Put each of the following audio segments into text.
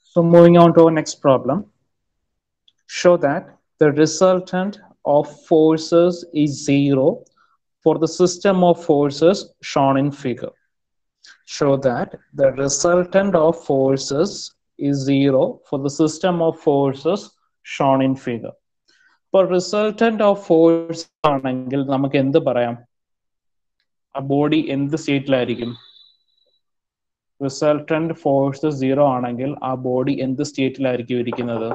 So moving on to our next problem. Show that the resultant of forces is zero for the system of forces shown in figure. Show that the resultant of forces is zero for the system of forces shown in figure. ഇപ്പോൾ resultant of force ആണെങ്കിൽ നമുക്ക് എന്ത് പറയാം ആ body എന്ത് സ്റ്റേറ്റിലായിരിക്കും resultant force zero ആണെങ്കിൽ ആ body എന്ത് സ്റ്റേറ്റിലായിരിക്കും ഇരിക്കുന്നത്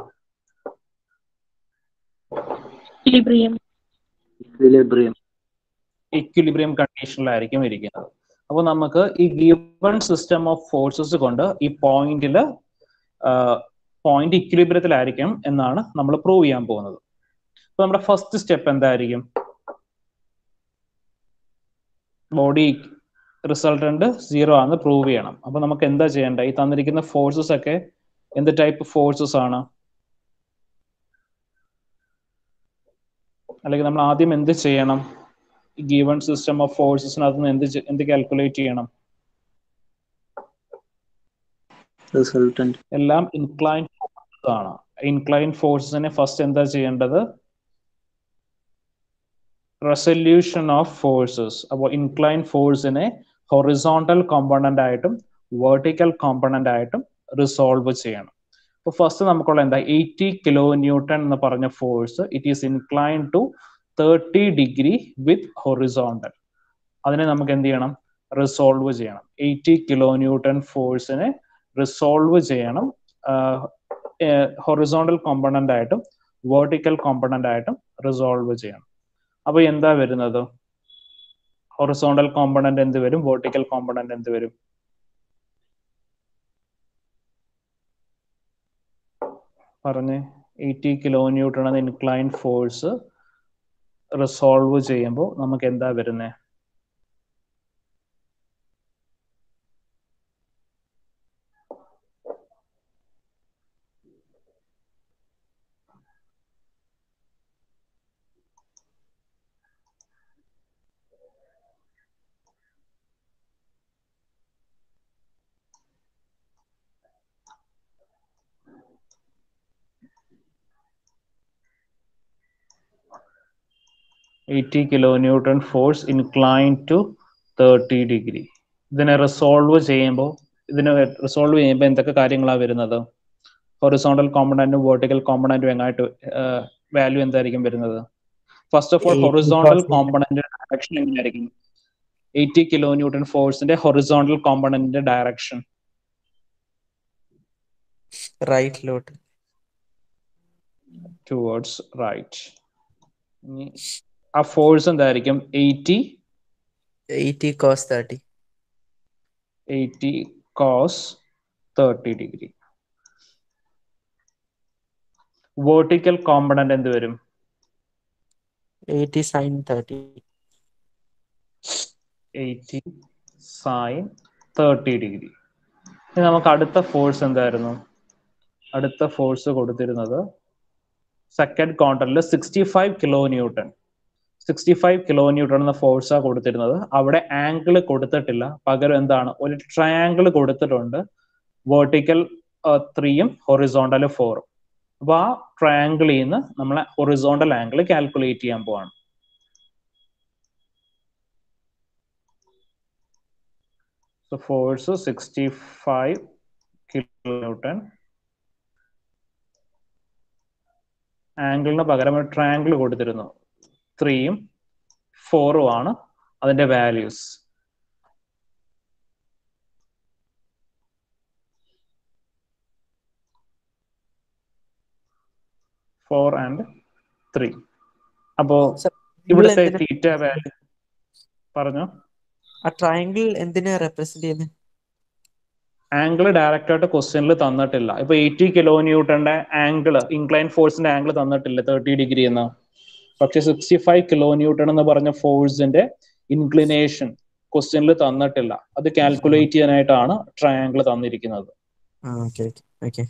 Equilibrium. equilibrium ഇക്വിലിബ്രിയം കണ്ടീഷനിലായിരിക്കും ഇരിക്കുന്നത് അപ്പോൾ നമുക്ക് ഈ ഗിവൺ സിസ്റ്റം ഓഫ് ഫോഴ്സസ് കൊണ്ട് ഈ പോയിന്റിൽ പോയിന്റ് ഇക്വിലിബ്രിയത്തിലായിരിക്കും എന്നാണ് നമ്മൾ പ്രൂവ് ചെയ്യാൻ പോകുന്നത് അപ്പൊ നമ്മുടെ ഫസ്റ്റ് സ്റ്റെപ്പ് എന്തായിരിക്കും ബോഡി റിസൾട്ടന്റ് സീറോ ആണെന്ന് പ്രൂവ് ചെയ്യണം അപ്പൊ നമുക്ക് എന്താ ചെയ്യേണ്ടത് ഈ തന്നിരിക്കുന്ന ഫോഴ്സസ് ഒക്കെ എന്ത് ടൈപ്പ് ഫോഴ്സസ് ആണ് അല്ലെങ്കിൽ നമ്മൾ ആദ്യം എന്ത് ചെയ്യണം ഗീവൺ സിസ്റ്റം ഓഫ് ഫോഴ്സസിനകത്ത് നിന്ന് എന്ത് ചെ- എന്ത് കാൽക്കുലേറ്റ് ചെയ്യണം resultant എല്ലാം ഇൻക്ലൈൻ ഫോഴ്സസ് ആണ് ഇൻക്ലൈൻ ഫോഴ്സസിനെ ഫസ്റ്റ് എന്താ ചെയ്യേണ്ടത് റെസൊല്യൂഷൻ ഓഫ് ഫോഴ്സസ് അപ്പോൾ ഇൻക്ലൈൻ ഫോഴ്സിനെ ഹൊറിസോണ്ടൽ കോമ്പണന്റ് ആയിട്ടും വെർട്ടിക്കൽ കോമ്പണന്റ് ആയിട്ടും റിസോൾവ് ചെയ്യണം അപ്പോൾ ഫസ്റ്റ് നമുക്കുള്ള എന്താ എയ്റ്റി കിലോ ന്യൂട്ടൺ എന്ന് പറഞ്ഞ force it is incline to thirty degree with horizontal അതിനെ നമുക്ക് എന്ത് ചെയ്യണം റിസോൾവ് ചെയ്യണം എയ്റ്റി കിലോ ന്യൂട്ടൺ ഫോഴ്സിനെ റിസോൾവ് ചെയ്യണം ഹൊറിസോണ്ടൽ കോമ്പണന്റ് ആയിട്ടും വെർട്ടിക്കൽ കോമ്പണന്റ് ആയിട്ടും റിസോൾവ് ചെയ്യണം അപ്പൊ എന്താ വരുന്നത് ഹൊറിസോണ്ടൽ കോമ്പണന്റ് എന്ത് വരും വെർട്ടിക്കൽ കോമ്പണന്റ് എന്ത് വരും പറഞ്ഞ് എയ്റ്റി കിലോ ന്യൂട്ടൺ എന്ന ഇൻക്ലൈൻ ഫോഴ്സ് റിസോൾവ് ചെയ്യുമ്പോൾ നമുക്ക് എന്താ വരുന്നത് eighty kilo newton force incline to thirty degree ഇതിനെ റിസോൾവ് ചെയ്യുമ്പോൾ ഇതിനെ റിസോൾവ് ചെയ്യുമ്പോൾ എന്തൊക്കെ കാര്യങ്ങളാണ് വരുന്നത് ഹൊറിസോണ്ടൽ കോമ്പണന്റും വെർട്ടിക്കൽ കോമ്പണന്റും എങ്ങായിട്ട് വാല്യൂ എന്തായിരിക്കും വരുന്നത് ഫസ്റ്റ് ഓഫ് ഓൾ 80%. ഹൊറിസോണ്ടൽ കോമ്പണന്റിന്റെ ഡയറക്ഷൻ എങ്ങനെയായിരിക്കും എയ്റ്റി കിലോ ന്യൂട്ടൺ ഫോഴ്സിന്റെ ഹൊറിസോണ്ടൽ കോമ്പണന്റിന്റെ ഡയറക്ഷൻ റൈറ്റ് ലോട്ട് ടുവേർഡ്സ് റൈറ്റ് ആ ഫോഴ്സ് എന്തായിരിക്കും eighty eighty cos thirty eighty cos thirty degree vertical component എന്ത് വരും eighty sine thirty eighty sine thirty degree ഇനി നമുക്ക് അടുത്ത ഫോഴ്സ് എന്തായിരുന്നു അടുത്ത ഫോഴ്സ് കൊടുത്തിരുന്നത് സെക്കൻഡ് ക്വാർട്ടറിൽ sixty five kilo newton sixty five kilo newton എന്ന ഫോഴ്സാണ് കൊടുത്തിരുന്നത് അവിടെ ആംഗിൾ കൊടുത്തിട്ടില്ല പകരം എന്താണ് ഒരു ട്രയാങ്കിൾ കൊടുത്തിട്ടുണ്ട് വേർട്ടിക്കൽ ത്രീയും ഹൊറിസോണ്ടൽ ഫോറും അപ്പൊ ആ ട്രയാങ്കിളിൽ നിന്ന് നമ്മളെ ഹൊറിസോണ്ടൽ ആംഗിൾ കാൽക്കുലേറ്റ് ചെയ്യാൻ പോവാണ് So force is 65 kilonewton. ആംഗിളിന് പകരം ഒരു ട്രയാങ്കിൾ കൊടുത്തിരുന്നു ത്രീയും ഫോറും ആണ് അതിന്റെ വാല്യൂസ് ഫോർ ആൻഡ് ത്രീ അപ്പോ ഇവിടുത്തെ തീറ്റ വാല്യൂ പറഞ്ഞോ ആ ട്രയാങ്കിൾ എന്തിനാ റെപ്രസെന്റ് ചെയ്യുന്നത് ആംഗിൾ ഡയറക്റ്റ് ആയിട്ട് ക്വസ്റ്റ്യനിൽ തന്നിട്ടില്ല ഇപ്പൊ എയ്റ്റി കിലോ ന്യൂട്ടന്റെ ആംഗിൾ ഇൻക്ലൈൻ ഫോഴ്സിന്റെ ആംഗിൾ തന്നിട്ടില്ല തേർട്ടി ഡിഗ്രി എന്ന് പക്ഷെ സിക്സ്റ്റി ഫൈവ് കിലോ ന്യൂട്ടൺ എന്ന് പറഞ്ഞ ഫോഴ്സിന്റെ ഇൻക്ലിനേഷൻ ക്വസ്റ്റ്യനിൽ തന്നിട്ടില്ല അത് കാൽക്കുലേറ്റ് ചെയ്യാനായിട്ടാണ് ട്രയാംഗിൾ തന്നിരിക്കുന്നത് ആ ഓക്കെ ഓക്കെ ഓക്കെ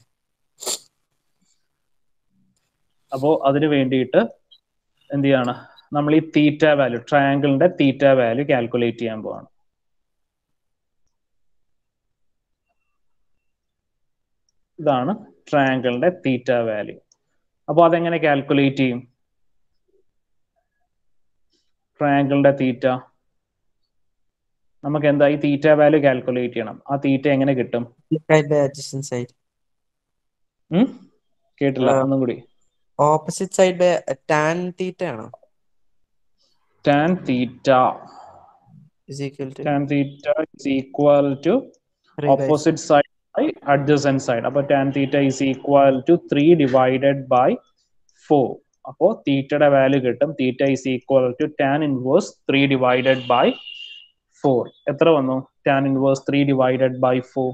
അപ്പോ അതിന് വേണ്ടിയിട്ട് എന്ത് ചെയ്യാണ് നമ്മൾ ഈ തീറ്റ വാല്യൂ ട്രയാംഗിളിന്റെ തീറ്റ വാല്യൂ കാൽക്കുലേറ്റ് ചെയ്യാൻ പോവാണ് ഇതാണ് ട്രയാങ്കിളിന്റെ തീറ്റ വാല്യൂ അപ്പോൾ അതെങ്ങനെ കാൽക്കുലേറ്റ് ചെയ്യും ട്രയാങ്കിളിന്റെ തീറ്റ നമുക്ക് എന്താ ഈ തീറ്റ വാല്യൂ കാൽക്കുലേറ്റ് ചെയ്യണം ആ തീറ്റ എങ്ങനെ കിട്ടും Multiplied by adjacent side. ഉം? കേട്ടില്ല ആ. ഒന്നും കൂടി Opposite side by tan theta ആണോ tan theta is equal to tan theta is equal to 3 by opposite side by adjacent side അപ്പൊ tan theta is equal to 3 divided by 4 അപ്പോ തീറ്റയുടെ value കിട്ടും theta is equal to tan inverse 3 divided by 4 എത്ര വന്നു tan inverse 3 divided by 4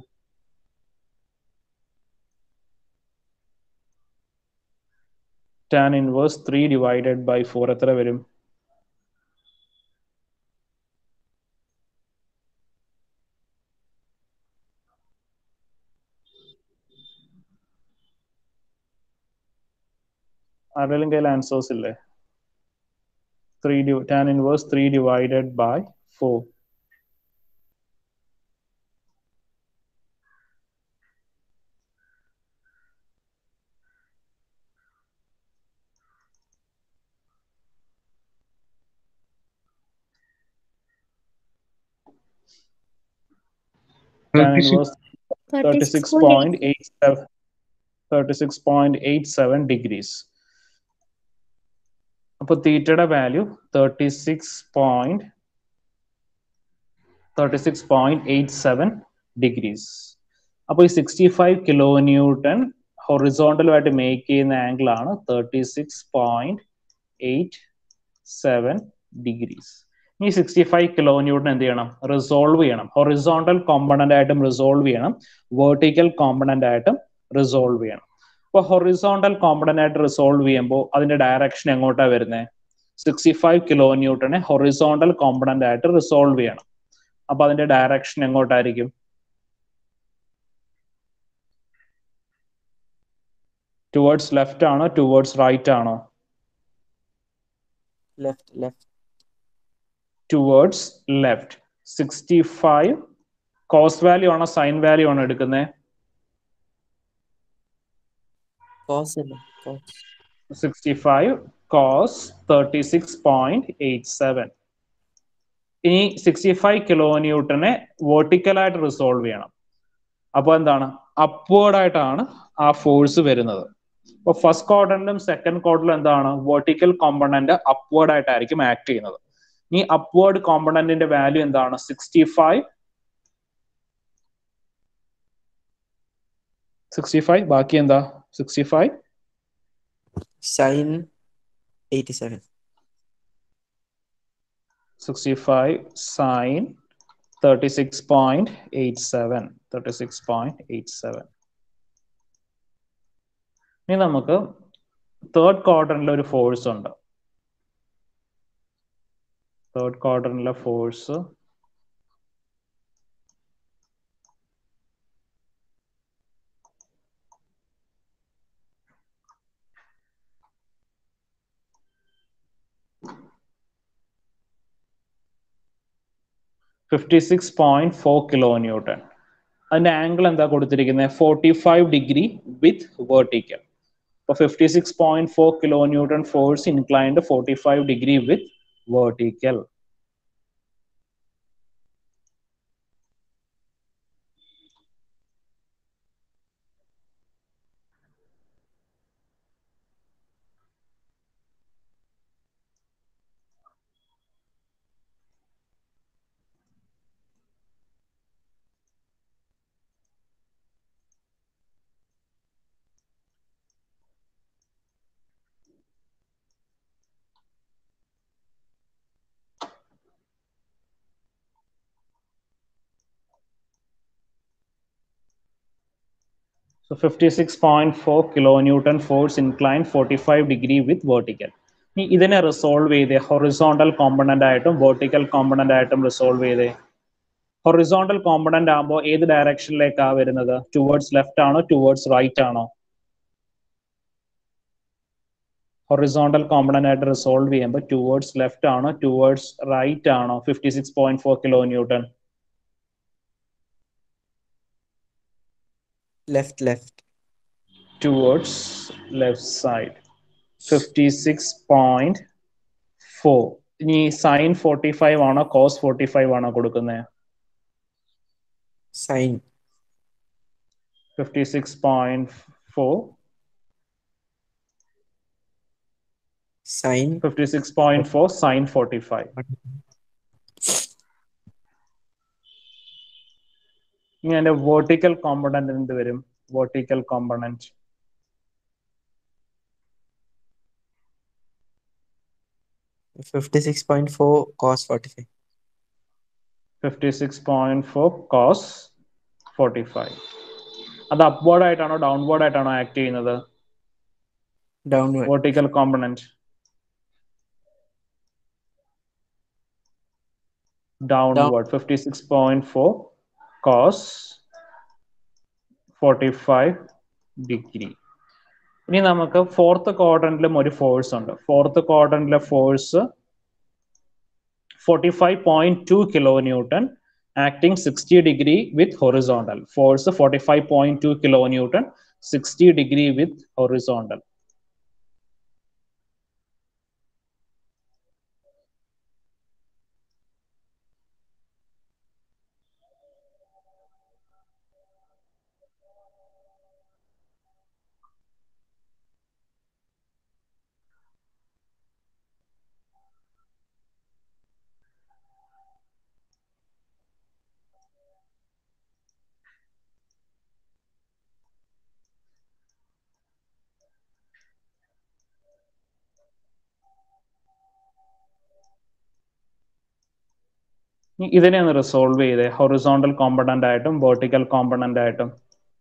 tan inverse 3 divided by 4 എത്ര വരും ആരുടെയും കയ്യിൽ ആൻസേഴ്സ് ഇല്ലേ three tan inverse three divided by four tan inverse 36.87 36.87 degrees അപ്പൊ തീറ്റയുടെ value thirty six point thirty six point eight seven degrees അപ്പൊ ഈ സിക്സ്റ്റി ഫൈവ് കിലോ ന്യൂട്ടൺ ഹൊറിസോണ്ടലുമായിട്ട് മേക്ക് ചെയ്യുന്ന ആംഗിൾ ആണ് thirty six point eight seven degrees ഈ sixty five kilo newton എന്ത് ചെയ്യണം റിസോൾവ് ചെയ്യണം ഹൊറിസോണ്ടൽ കോമ്പണന്റ് ആയിട്ടും റിസോൾവ് ചെയ്യണം വേർട്ടിക്കൽ കോമ്പണന്റ് ആയിട്ടും റിസോൾവ് ചെയ്യണം ഇപ്പൊ ഹൊറിസോണ്ടൽ കോമ്പണന്റ് ആയിട്ട് റിസോൾവ് ചെയ്യുമ്പോൾ അതിന്റെ ഡയറക്ഷൻ എങ്ങോട്ടാ വരുന്നത് സിക്സ്റ്റി ഫൈവ് കിലോ ന്യൂട്ടനെ ഹൊറിസോണ്ടൽ കോമ്പണന്റ് ആയിട്ട് റിസോൾവ് ചെയ്യണം അപ്പൊ അതിന്റെ ഡയറക്ഷൻ എങ്ങോട്ടായിരിക്കും ടുവേർഡ്സ് ലെഫ്റ്റ് ആണോ ടുവേർഡ്സ് റൈറ്റ് ആണോ left left towards left sixty five cos value ആണോ സൈൻ വാല്യൂ ആണോ എടുക്കുന്നത് cos അല്ലേ cos sixty five cos thirty six point eight seven ഇനി സിക്സ്റ്റി ഫൈവ് കിലോ ന്യൂട്ടനെ വേർട്ടിക്കലായിട്ട് റിസോൾവ് ചെയ്യണം അപ്പോൾ എന്താണ് അപ്വേർഡ് ആയിട്ടാണ് ആ ഫോഴ്സ് വരുന്നത് അപ്പോൾ ഫസ്റ്റ് ക്വാർട്ടറിലും സെക്കൻഡ് ക്വാർട്ടറിലും എന്താണ് വേർട്ടിക്കൽ കോമ്പണന്റ് അപ്വേർഡ് ആയിട്ടായിരിക്കും ആക്ട് ചെയ്യുന്നത് ഈ അപ്വേർഡ് കോമ്പണന്റിന്റെ വാല്യൂ എന്താണ് സിക്സ്റ്റി ഫൈവ് സിക്സ്റ്റി ഫൈവ് ബാക്കി എന്താ സിക്സ്റ്റി ഫൈവ് sin 87 65 sine 36.87 36.87 ഇനി നമുക്ക് തേർഡ് ക്വാർട്ടറിൽ ഒരു ഫോഴ്സ് ഉണ്ട് തേർഡ് ക്വാർട്ടറിലെ force fifty six point four kilo newton അതിന്റെ ആംഗിൾ എന്താ കൊടുത്തിരിക്കുന്നത് forty five degree with vertical അപ്പൊ fifty six point four kilo newton force inclined forty five degree with vertical So 56.4 kilonewton force inclined 45 degree with vertical. ഇനി ഇതിനെ resolve ചെയ്തേ horizontal component ആയിട്ടും vertical component ആയിട്ടും resolve ചെയ്തേ horizontal component ആകുമ്പോൾ ഏത് ഡയറക്ഷനിലേക്കാ വരുന്നത് ടുവേർഡ്സ് ലെഫ്റ്റ് ആണോ ടുവേർഡ്സ് റൈറ്റ് ആണോ ഹൊറിസോണ്ടൽ കോമ്പണന്റ് ആയിട്ട് റിസോൾവ് ചെയ്യുമ്പോൾ ടുവേർഡ്സ് ലെഫ്റ്റ് ആണോ ടുവേർഡ്സ് റൈറ്റ് ആണോ fifty six point four kilo newton left left towards left side 56.4 ഇനി സൈൻ ഫോർട്ടി ഫൈവ് ആണോ കോസ് ഫോർട്ടി ഫൈവ് ആണോ കൊടുക്കുന്നത് Sine. Fifty six point four Sine. Fifty six point four sine forty five ഇനി അതിന്റെ vertical component എന്ത് വരും vertical component Fifty-six point four cos forty-five. Fifty six point four cos forty five അത് upward ആയിട്ടാണോ downward ആയിട്ടാണോ act ചെയ്യുന്നത് Downward. vertical component downward 56.4 cos 45 degree ഇനി നമുക്ക് ഫോർത്ത് ക്വാഡ്രന്റിലും ഒരു ഫോഴ്സ് ഉണ്ട് ഫോർത്ത് ക്വാഡ്രന്റിലെ force forty five point two kilo newton acting sixty degree with horizontal force forty five point two kilo newton sixty degree with horizontal ഇനി ഇതിനെ ഒന്ന് resolve ചെയ്തേ horizontal component ആയിട്ടും വെർട്ടിക്കൽ കോമ്പണന്റ് ആയിട്ടും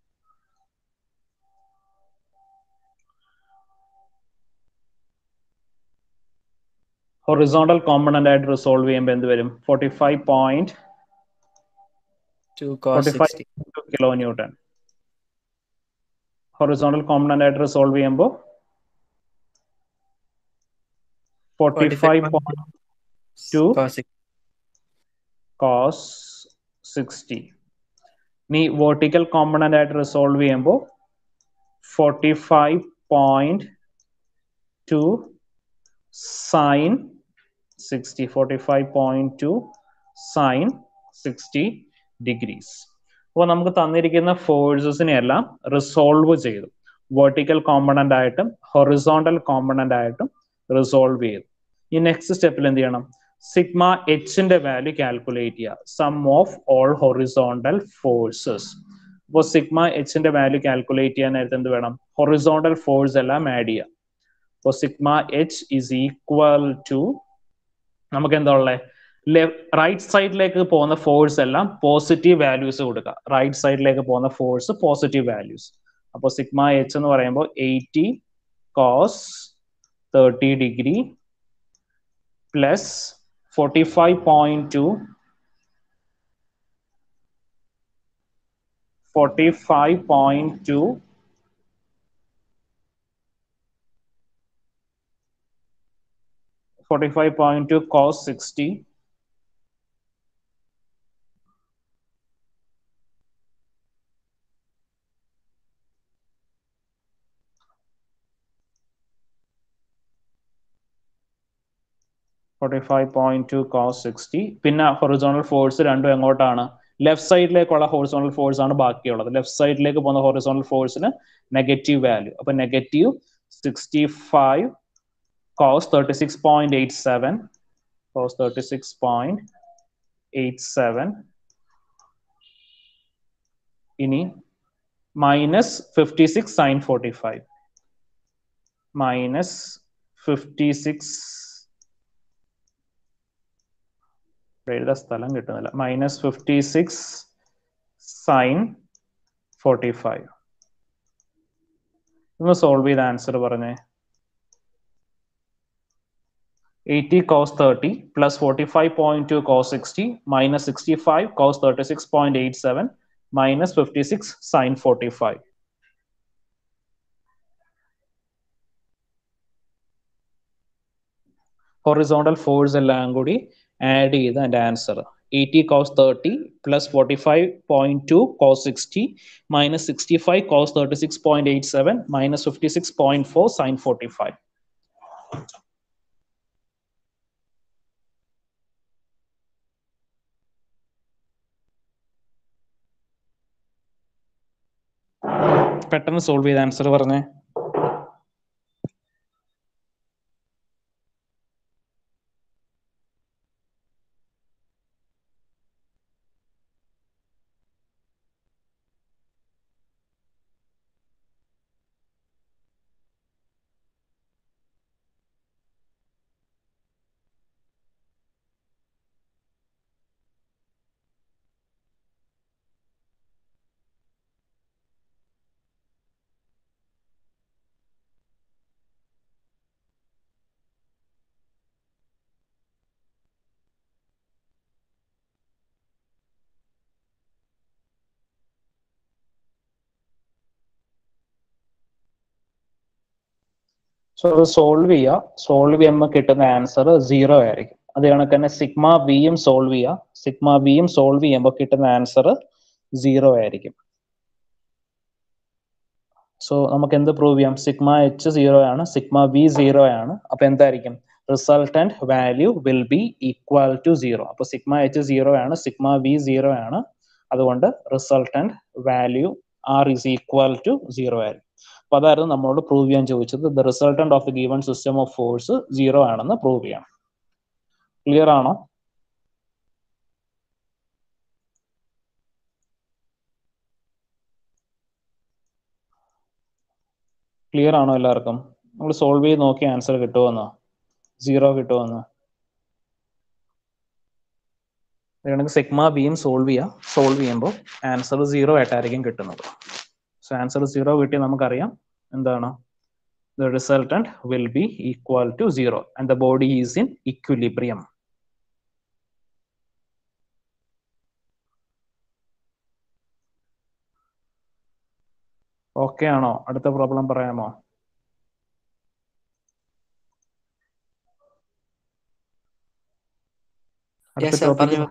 horizontal component ആയിട്ട് resolve ചെയ്യുമ്പോൾ എന്ത് വരും forty five point Two cos forty five sixty. Kilo newton horizontal component ആയിട്ട് റിസോൾവ് ചെയ്യുമ്പോൾ forty five point Two. Cos six. Cos sixty ഇനി വേർട്ടിക്കൽ കോമ്പണന്റ് ആയിട്ട് റിസോൾവ് ചെയ്യുമ്പോൾ forty five point two sine sixty forty five point two sine sixty degrees അപ്പോൾ നമുക്ക് തന്നിരിക്കുന്ന ഫോഴ്സസിനെ എല്ലാം റിസോൾവ് ചെയ്തു വേർട്ടിക്കൽ കോമ്പണന്റ് ആയിട്ടും ഹൊറിസോണ്ടൽ കോമ്പണന്റ് ആയിട്ടും റിസോൾവ് ചെയ്തു ഈ നെക്സ്റ്റ് സ്റ്റെപ്പിൽ എന്ത് ചെയ്യണം സിഗ്മ എച്ചിന്റെ വാല്യൂ കാൽക്കുലേറ്റ് ചെയ്യുക sum of all horizontal forces അപ്പോൾ സിഗ്മ എച്ചിന്റെ വാല്യൂ കാൽക്കുലേറ്റ് ചെയ്യാൻ നേരത്തെ എന്ത് വേണം ഹൊറിസോണ്ടൽ ഫോഴ്സ് എല്ലാം ആഡ് ചെയ്യാം അപ്പോൾ sigma H is equal to നമുക്ക് എന്താ ഉള്ളത് റൈറ്റ് സൈഡിലേക്ക് പോകുന്ന ഫോഴ്സ് എല്ലാം പോസിറ്റീവ് വാല്യൂസ് കൊടുക്കുക റൈറ്റ് സൈഡിലേക്ക് പോകുന്ന ഫോഴ്സ് പോസിറ്റീവ് വാല്യൂസ് അപ്പോൾ സിഗ്മ എച്ച് എന്ന് പറയുമ്പോൾ eighty cos thirty degree plus forty five point two forty five point two forty five point two cos sixty forty five point two cos sixty പിന്നെ horizontal force രണ്ടും എങ്ങോട്ടാണ് left സൈഡിലേക്കുള്ള horizontal force ആണ് ബാക്കിയുള്ളത് left സൈഡിലേക്ക് പോകുന്ന horizontal ഫോഴ്സിന് negative value അപ്പൊ negative sixty five cos thirty six point eight seven cos thirty six point eight seven ഇനി minus fifty six sine forty five minus fifty six എഴുതാൻ സ്ഥലം കിട്ടുന്നില്ല minus fifty six sine forty five ഒന്ന് solve ചെയ്ത answer പറഞ്ഞേ eighty cos thirty plus forty five point two cos sixty minus sixty five cos thirty six point eight seven minus fifty six sine forty five horizontal force എല്ലാം കൂടി add ചെയ്ത് അതിന്റെ answer eighty cos thirty plus forty five point two cos sixty minus sixty five cos thirty six point eight seven minus fifty six point four sine forty five പെട്ടെന്ന് solve ചെയ്ത answer പറഞ്ഞേ സോ അത് solve ചെയ്യുക solve ചെയ്യുമ്പോൾ കിട്ടുന്ന answer zero ആയിരിക്കും അത് കണക്ക് തന്നെ സിഗ്മ വിയും സോൾവ് ചെയ്യുക സിഗ്മ വിയും സോൾവ് ചെയ്യുമ്പോൾ കിട്ടുന്ന ആൻസർ സീറോ ആയിരിക്കും സോ നമുക്ക് എന്ത് പ്രൂവ് ചെയ്യാം സിഗ്മ എച്ച് സീറോ ആണ് സിഗ്മ വി സീറോ ആണ് അപ്പൊ എന്തായിരിക്കും resultant value will be equal to zero അപ്പൊ സിഗ്മ എച്ച് സീറോ ആണ് സിഗ്മ വി സീറോ ആണ് അതുകൊണ്ട് resultant value R is equal to zero ആയിരിക്കും അപ്പൊ അതായിരുന്നു നമ്മളോട് പ്രൂവ് ചെയ്യാൻ ചോദിച്ചത് the resultant of the given system of force zero ആണെന്ന് പ്രൂവ് ചെയ്യണം ക്ലിയർ ആണോ ക്ലിയർ ആണോ എല്ലാവർക്കും നമ്മൾ സോൾവ് ചെയ്ത് നോക്കി ആൻസർ കിട്ടുമെന്നോ സീറോ കിട്ടുമെന്ന് വേണമെങ്കിൽ സിഗ്മ ബിയും സോൾവ് ചെയ്യാം സോൾവ് ചെയ്യുമ്പോൾ ആൻസർ സീറോ ആയിട്ടായിരിക്കും കിട്ടുന്നത് സോ ആൻസർ സീറോ കിട്ടിയാൽ നമുക്കറിയാം എന്താണ് the resultant will be equal to zero and the body is in equilibrium. Okay ആണോ അടുത്ത പ്രോബ്ലം പറയാമോ Yes, sir. പറഞ്ഞോ.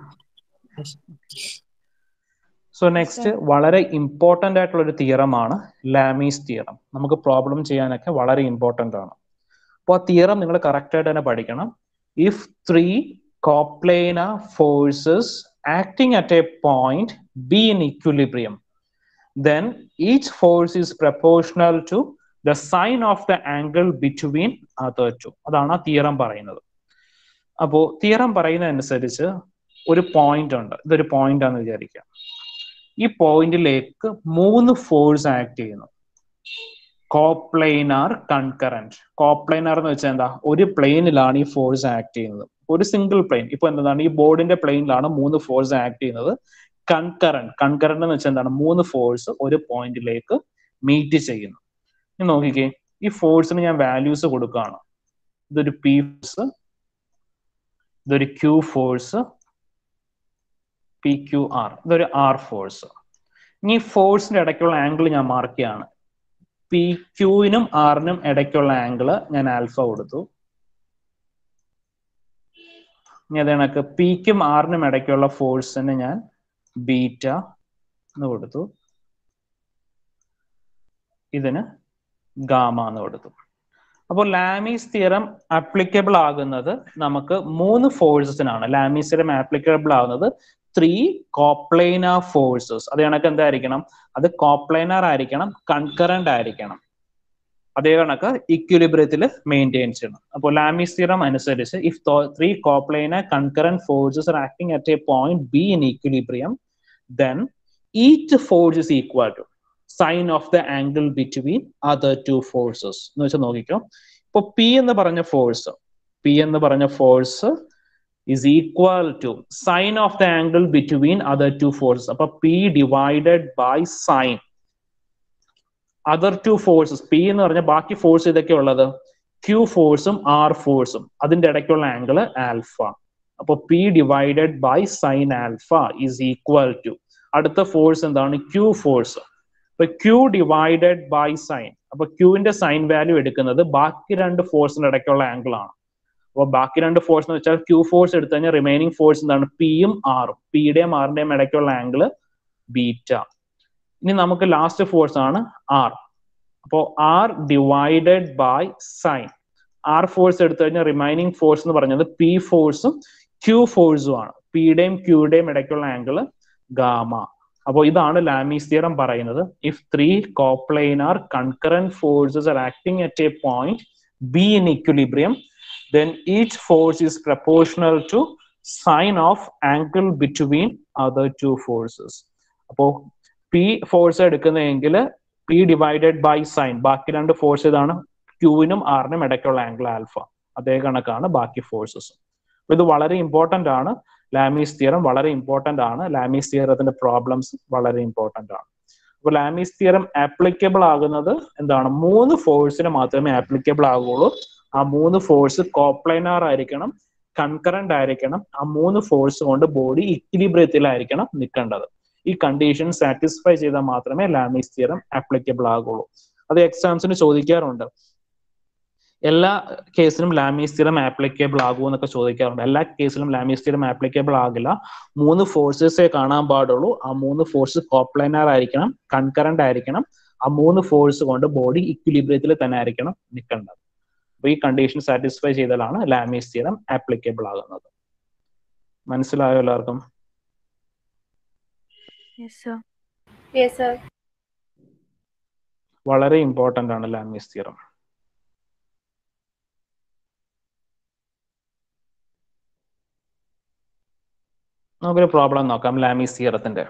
സോ നെക്സ്റ്റ് വളരെ ഇമ്പോർട്ടന്റ് ആയിട്ടുള്ള ഒരു തിയറമാണ് ലാമീസ് തിയറം നമുക്ക് പ്രോബ്ലം ചെയ്യാനൊക്കെ വളരെ ഇമ്പോർട്ടന്റ് ആണ് അപ്പോൾ ആ തിയറം നിങ്ങൾ കറക്റ്റ് ആയിട്ട് തന്നെ പഠിക്കണം if three coplanar forces acting at a point be in equilibrium then each force is proportional to the sine of the angle between other two അതാണ് ആ തിയറം പറയുന്നത് അപ്പോ തിയറം പറയുന്നതനുസരിച്ച് ഒരു പോയിന്റ് ഉണ്ട് ഇതൊരു പോയിന്റ് ആണെന്ന് വിചാരിക്കാം ഈ പോയിന്റിലേക്ക് മൂന്ന് ഫോഴ്സ് ആക്ട് ചെയ്യുന്നു കോപ്ലൈനാർ കൺകറന്റ് കോപ്ലൈനാർ എന്ന് വെച്ചാൽ എന്താ ഒരു പ്ലെയിനിലാണ് ഈ ഫോഴ്സ് ആക്ട് ചെയ്യുന്നത് ഒരു സിംഗിൾ പ്ലെയിൻ ഇപ്പൊ എന്താണ് ഈ ബോർഡിന്റെ പ്ലെയിനിലാണ് മൂന്ന് ഫോഴ്സ് ആക്ട് ചെയ്യുന്നത് കൺകറന്റ് കൺകറന്റ് എന്ന് വെച്ചാൽ എന്താണ് മൂന്ന് ഫോഴ്സ് ഒരു പോയിന്റിലേക്ക് മീറ്റ് ചെയ്യുന്നു ഇനി നോക്കിക്കേ ഈ ഫോഴ്സിന് ഞാൻ വാല്യൂസ് കൊടുക്കുകയാണ് ഇതൊരു പി ഫോഴ്സ് ഇതൊരു Q force P Q R ഇതൊരു ആർ ഫോഴ്സ് ഇനി ഫോഴ്സിന്റെ ഇടയ്ക്കുള്ള ആംഗിൾ ഞാൻ മാർക്ക് ചെയ്യാണ് പി ക്യൂവിനും ആറിനും ഇടയ്ക്കുള്ള ആംഗിൾ ഞാൻ ആൽഫ കൊടുത്തു ഇനി അത് കണക്ക് പിക്കും ആറിനും ഇടയ്ക്കുള്ള ഫോഴ്സിന് ഞാൻ ബീറ്റ എന്ന് കൊടുത്തു ഇതിന് ഗാമ എന്ന് കൊടുത്തു അപ്പോൾ ലാമീസ് തിയറം ആപ്ലിക്കബിൾ ആകുന്നത് നമുക്ക് മൂന്ന് ഫോഴ്സസിനാണ് ലാമീസ് തിയറം ആപ്ലിക്കബിൾ ആകുന്നത് ത്രീ കോപ്ലൈനാർ ഫോഴ്സസ് അത് കണക്ക് എന്തായിരിക്കണം അത് കോപ്ലൈനാർ ആയിരിക്കണം കൺകറന്റ് ആയിരിക്കണം അതേ കണക്ക് ഇക്വിലിബ്രിയത്തിൽ മെയിൻറ്റെയിൻ ചെയ്യണം അപ്പോൾ ലാമീസ് തിയറം അനുസരിച്ച് if three coplanar concurrent forces are acting at a point be in equilibrium then each force is equal to sine of the angle between other two forces എന്ന് വെച്ചാൽ നോക്കിക്കോ ഇപ്പൊ പി എന്ന് പറഞ്ഞ force P എന്ന് പറഞ്ഞ force is equal to sine of the angle between other two forces അപ്പൊ p divided by sine other two forces p എന്ന് പറഞ്ഞ ബാക്കി ഫോഴ്സ് ഇതൊക്കെ ഉള്ളത് q ഫോഴ്സും r ഫോഴ്സും അതിന്റെ ഇടയ്ക്കുള്ള ആംഗിൾ ആൽഫ അപ്പൊ P divided by sine alpha is equal to അടുത്ത ഫോഴ്സ് എന്താണ് ക്യൂ ഫോഴ്സ് അപ്പൊ ക്യൂ ഡിവൈഡഡ് ബൈ സൈൻ അപ്പൊ ക്യൂവിന്റെ സൈൻ വാല്യൂ എടുക്കുന്നത് ബാക്കി രണ്ട് ഫോഴ്സിന്റെ ഇടയ്ക്കുള്ള ആംഗിൾ ആണ് അപ്പോൾ ബാക്കി രണ്ട് ഫോഴ്സ് എന്ന് വെച്ചാൽ ക്യൂ ഫോഴ്സ് എടുത്തു കഴിഞ്ഞാൽ റിമൈനിങ് ഫോഴ്സ് എന്താണ് പിയും ആറും പിയുടെയും ആറിന്റെയും ഇടയ്ക്കുള്ള ആംഗിള് ബീറ്റ ഇനി നമുക്ക് ലാസ്റ്റ് ഫോഴ്സ് ആണ് ആർ അപ്പോൾ R divided by sine R force എടുത്തു കഴിഞ്ഞാൽ റിമൈനിങ് ഫോഴ്സ് എന്ന് പറഞ്ഞത് പി ഫോഴ്സും ക്യൂ ഫോഴ്സും ആണ് പിയുടെയും ക്യൂയുടെയും ഇടയ്ക്കുള്ള ആംഗിള് ഗാമ അപ്പോൾ ഇതാണ് ലാമീസ് തിയറം പറയുന്നത് if three coplanar concurrent forces are acting at a point be in equilibrium then each force is proportional to sine of angle between other two forces. അപ്പോൾ P force എടുക്കുന്നതെങ്കിൽ P divided by sine ബാക്കി രണ്ട് force ഇതാണ് ക്യൂവിനും ആറിനും ഇടയ്ക്കുള്ള angle alpha അതേ കണക്കാണ് ബാക്കി ഫോഴ്സസ് ഇത് വളരെ ഇമ്പോർട്ടന്റ് ആണ് ലാമീസ് തിയറം വളരെ ഇമ്പോർട്ടന്റ് ആണ് ലാമീസ് തിയറത്തിന്റെ പ്രോബ്ലംസ് വളരെ ഇമ്പോർട്ടന്റ് ആണ് അപ്പോൾ ലാമീസ് തിയറം ആപ്ലിക്കബിൾ ആകുന്നത് എന്താണ് മൂന്ന് ഫോഴ്സിന് മാത്രമേ ആപ്ലിക്കബിൾ ആകുള്ളൂ ആ മൂന്ന് ഫോഴ്സ് കോപ്ലൈനാർ ആയിരിക്കണം കൺകറന്റ് ആയിരിക്കണം ആ മൂന്ന് ഫോഴ്സ് കൊണ്ട് ബോഡി ഇക്വിലിബ്രിയത്തിലായിരിക്കണം നിൽക്കേണ്ടത് ഈ കണ്ടീഷൻ സാറ്റിസ്ഫൈ ചെയ്താൽ മാത്രമേ ലാമീസ് തിയറം ആപ്ലിക്കബിൾ ആകുള്ളൂ അത് എക്സാംസിന് ചോദിക്കാറുണ്ട് എല്ലാ കേസിലും ലാമീസ് തിയറം ആപ്ലിക്കബിൾ ആകുമോ എന്നൊക്കെ ചോദിക്കാറുണ്ട് എല്ലാ കേസിലും ലാമീസ് തിയറം ആപ്ലിക്കബിൾ ആകില്ല മൂന്ന് ഫോഴ്സസേ കാണാൻ പാടുള്ളൂ ആ മൂന്ന് ഫോഴ്സ് കോപ്ലൈനാർ ആയിരിക്കണം കൺകറന്റ് ആയിരിക്കണം ആ മൂന്ന് ഫോഴ്സ് കൊണ്ട് ബോഡി ഇക്വിലിബ്രിയത്തിൽ തന്നെ ആയിരിക്കണം നിൽക്കേണ്ടത് അപ്പൊ ഈ കണ്ടീഷൻ സാറ്റിസ്ഫൈ ചെയ്താലാണ് ലാമീസ് തിയറം ആപ്ലിക്കബിൾ ആകുന്നത് മനസ്സിലായോ എല്ലാവർക്കും Yes, sir. Yes, sir. വളരെ ഇമ്പോർട്ടന്റ് ആണ് ലാമീസ് തിയറം നമുക്കൊരു പ്രോബ്ലം നോക്കാം Lamees തിയറത്തിന്റെ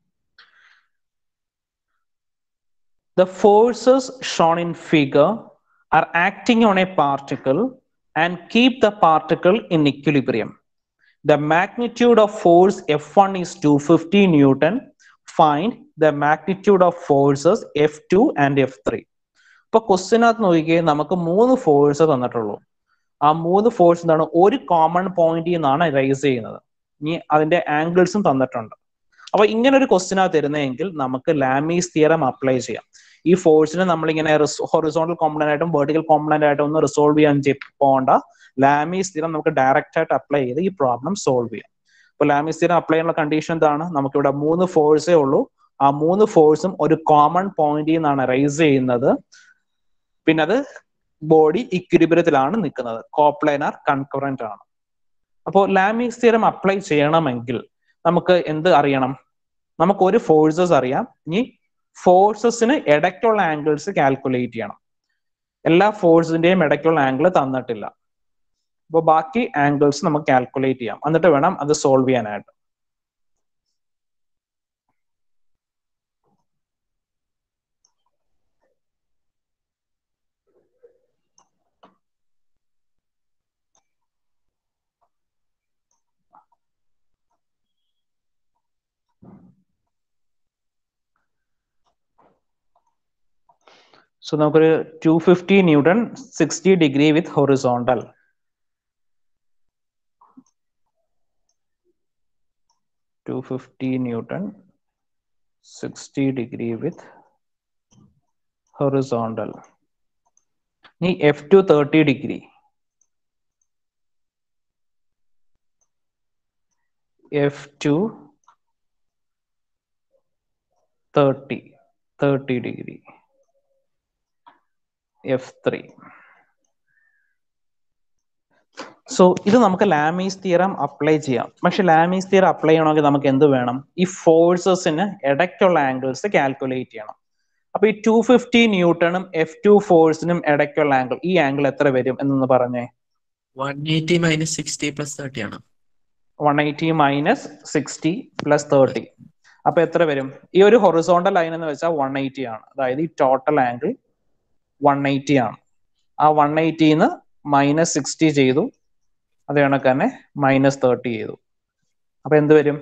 The forces shown in figure are acting on a particle and keep the particle in equilibrium. The magnitude of force F1 is 250 Newton. Find the magnitude of forces F2 and F3. ഇപ്പൊ ക്വസ്റ്റിനകത്ത് നോക്കിയേ നമുക്ക് മൂന്ന് force തന്നിട്ടുള്ളൂ ആ മൂന്ന് force എന്താണ് ഒരു common പോയിന്റിൽ നിന്നാണ് റൈസ് ചെയ്യുന്നത് ഇനി അതിന്റെ ആംഗിൾസും തന്നിട്ടുണ്ട് അപ്പൊ ഇങ്ങനെ ഒരു ക്വസ്റ്റിനകത്ത് തരുന്നതെങ്കിൽ നമുക്ക് ലാമീസ് തിയറം അപ്ലൈ ചെയ്യാം ഈ ഫോഴ്സിനെ നമ്മളിങ്ങനെ ഹൊറിസോണ്ടൽ കോമ്പണന്റ് ആയിട്ടും വെർട്ടിക്കൽ കോമ്പണന്റ് ആയിട്ടും ഒന്നും റിസോൾവ് ചെയ്യാൻ ചെയ്- പോകണ്ട ലാമീസ് തിയറം നമുക്ക് ഡയറക്റ്റ് ആയിട്ട് അപ്ലൈ ചെയ്ത് ഈ പ്രോബ്ലം സോൾവ് ചെയ്യാം ഇപ്പൊ ലാമീസ് തിയറം അപ്ലൈ ചെയ്യാനുള്ള കണ്ടീഷൻ എന്താണ് നമുക്കിവിടെ മൂന്ന് ഫോഴ്സേ ഉള്ളൂ ആ മൂന്ന് ഫോഴ്സും ഒരു കോമൺ പോയിന്റിൽ നിന്നാണ് റൈസ് ചെയ്യുന്നത് പിന്നെ അത് ബോഡി ഇക്വിലിബ്രിയത്തിലാണ് നിൽക്കുന്നത് കോപ്ലൈനാർ കൺകറന്റ് ആണ് അപ്പോൾ ലാമീസ് തിയറം അപ്ലൈ ചെയ്യണമെങ്കിൽ നമുക്ക് എന്ത് അറിയണം നമുക്ക് ഒരു ഫോഴ്സസ് അറിയാം ഇനി ഫോഴ്സസിന് ഇടയ്ക്കുള്ള ആംഗിൾസ് കാൽക്കുലേറ്റ് ചെയ്യണം എല്ലാ ഫോഴ്സിന്റെയും ഇടയ്ക്കുള്ള ആംഗിൾ തന്നിട്ടില്ല അപ്പോൾ ബാക്കി ആംഗിൾസ് നമുക്ക് കാൽക്കുലേറ്റ് ചെയ്യാം എന്നിട്ട് വേണം അത് സോൾവ് ചെയ്യാനായിട്ട് സോ നമുക്കൊരു two fifty newton sixty degree with horizontal two fifty newton sixty degree with horizontal ഇനി F two thirty degree F two thirty thirty degree F three so ഇത് നമുക്ക് ലാമീസ് തിയറം അപ്ലൈ ചെയ്യാം പക്ഷെ ലാമീസ് തിയറം അപ്ലൈ ചെയ്യണമെങ്കിൽ നമുക്ക് എന്ത് വേണം ഈ ഫോഴ്സസിന് ഇടയ്ക്കുള്ള ആംഗിൾസ് കാൽക്കുലേറ്റ് ചെയ്യണം അപ്പൊ ഈ ടു ഫിഫ്റ്റി ന്യൂട്ടണും എഫ് ടു ഫോഴ്സിനും ഇടയ്ക്കുള്ള ആംഗിൾ ഈ ആംഗിൾ എത്ര വരും എന്നൊന്ന് പറഞ്ഞേ one eighty minus sixty plus thirty ആണ് one eighty minus sixty plus thirty അപ്പൊ എത്ര വരും ഈ ഒരു ഹൊറിസോണ്ടൽ ലൈൻ എന്ന് വെച്ചാൽ വൺ എയ്റ്റി ആണ് അതായത് ഈ ടോട്ടൽ ആംഗിൾ വൺ എയ്റ്റി ആണ് ആ വൺ എയ്റ്റിന്ന് മൈനസ് സിക്സ്റ്റി ചെയ്തു അത് കണക്ക് തന്നെ മൈനസ് തേർട്ടി ചെയ്തു അപ്പൊ എന്ത് വരും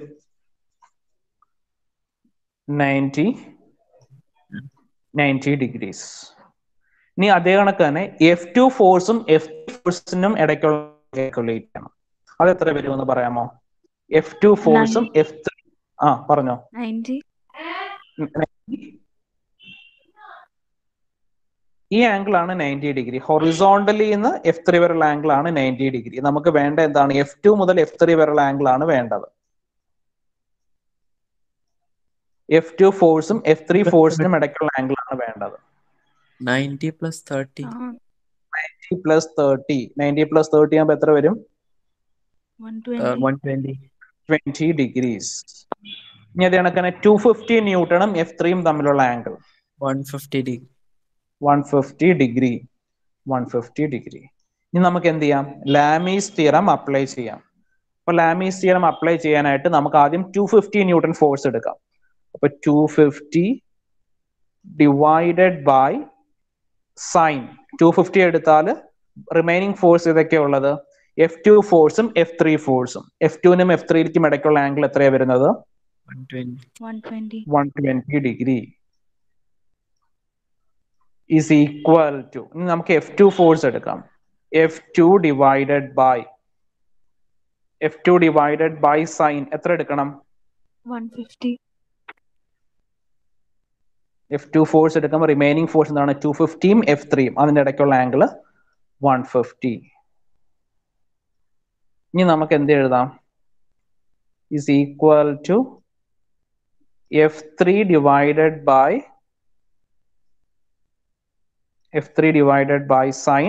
നയൻറ്റി നയൻറ്റി ഡിഗ്രീസ് ഇനി അതേ കണക്ക് തന്നെ എഫ് ടു ഫോഴ്സും എഫ് ഫോഴ്സിനും ഇടയ്ക്കുള്ള കാൽക്കുലേറ്റ് ചെയ്യണം അത് എത്ര വരുമെന്ന് പറയാമോ എഫ് ടു ഫോഴ്സും എഫ് ത്രീ ആ പറഞ്ഞോ 90. ഈ ആംഗിൾ ആണ് നയൻറ്റി ഡിഗ്രി ഹൊറിസോണ്ടലി നിന്ന് എഫ് ത്രീ വരെയുള്ള ആംഗിൾ ആണ് നയൻറ്റി ഡിഗ്രി നമുക്ക് വേണ്ട എന്താണ് എഫ് ടു മുതൽ എഫ് ത്രീ വരെയുള്ള ആംഗിൾ ആണ് വേണ്ടത് എഫ് ടു ഫോഴ്സും എഫ് ത്രീ ഫോഴ്സിനും ഇടയ്ക്കുള്ള ആംഗിൾ ആണ് വേണ്ടത് ninety plus thirty ninety plus thirty ninety plus thirty ആകുമ്പോൾ എത്ര വരും one twenty one twenty twenty degrees ഇനി അത് കണക്കാണ് ടു ഫിഫ്റ്റി ന്യൂട്ടണും എഫ് ത്രീയും തമ്മിലുള്ള angle one fifty degree one fifty degree one fifty degree ഇനി നമുക്ക് എന്ത് ചെയ്യാം ലാമീസ് തിയറം അപ്ലൈ ചെയ്യാം അപ്പൊ ലാമീസ് തിയറം അപ്ലൈ ചെയ്യാനായിട്ട് നമുക്ക് ആദ്യം ടു ഫിഫ്റ്റി ന്യൂട്ടൺ ഫോഴ്സ് എടുക്കാം അപ്പൊ two fifty divided by sine two fifty എടുത്താൽ റിമൈനിങ് ഫോഴ്സ് ഇതൊക്കെ ഉള്ളത് എഫ് ടു ഫോഴ്സും എഫ് ത്രീ ഫോഴ്സും എഫ് ടുവിനും എഫ് ത്രീക്കും ഇടയ്ക്കുള്ള ആംഗിൾ എത്രയാണ് വരുന്നത് one twenty one twenty one twenty degree is equal to ഇനി നമുക്ക് എഫ് ടു ഫോഴ്സ് എടുക്കാം F two divided by F two divided by sine എത്ര എടുക്കണം one fifty F two force എടുക്കുമ്പോൾ റിമൈനിങ് ഫോഴ്സ് എന്താണ് ടു ഫിഫ്റ്റിയും എഫ് ത്രീയും അതിന്റെ ഇടയ്ക്കുള്ള ആംഗിൾ വൺ ഫിഫ്റ്റി ഇനി നമുക്ക് എന്ത് എഴുതാം is equal to F three divided by F three divided by sine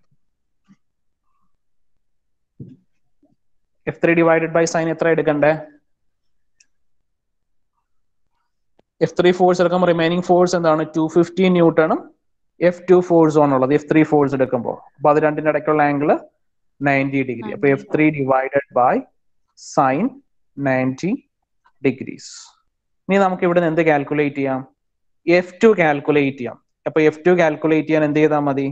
F three divided by sine എത്ര എടുക്കണ്ടേ എഫ് ത്രീ ഫോഴ്സ് എടുക്കുമ്പോൾ റിമൈനിങ് ഫോഴ്സ് എന്താണ് ടു ഫിഫ്റ്റി ന്യൂട്ടണും എഫ് ടു ഫോഴ്സ് ആണുള്ളത് എഫ് ത്രീ ഫോഴ്സ് എടുക്കുമ്പോൾ അപ്പൊ അത് രണ്ടിന്റെ ഇടയ്ക്കുള്ള ആംഗിൾ നയൻറ്റി ഡിഗ്രി അപ്പൊ F three divided by sine ninety degrees ഇനി നമുക്ക് ഇവിടെ നിന്ന് എന്ത് കാൽക്കുലേറ്റ് ചെയ്യാം എഫ് ടു കാൽക്കുലേറ്റ് ചെയ്യാം അപ്പൊ എഫ് ടു കാൽക്കുലേറ്റ് ചെയ്യാൻ എന്ത് ചെയ്താൽ മതി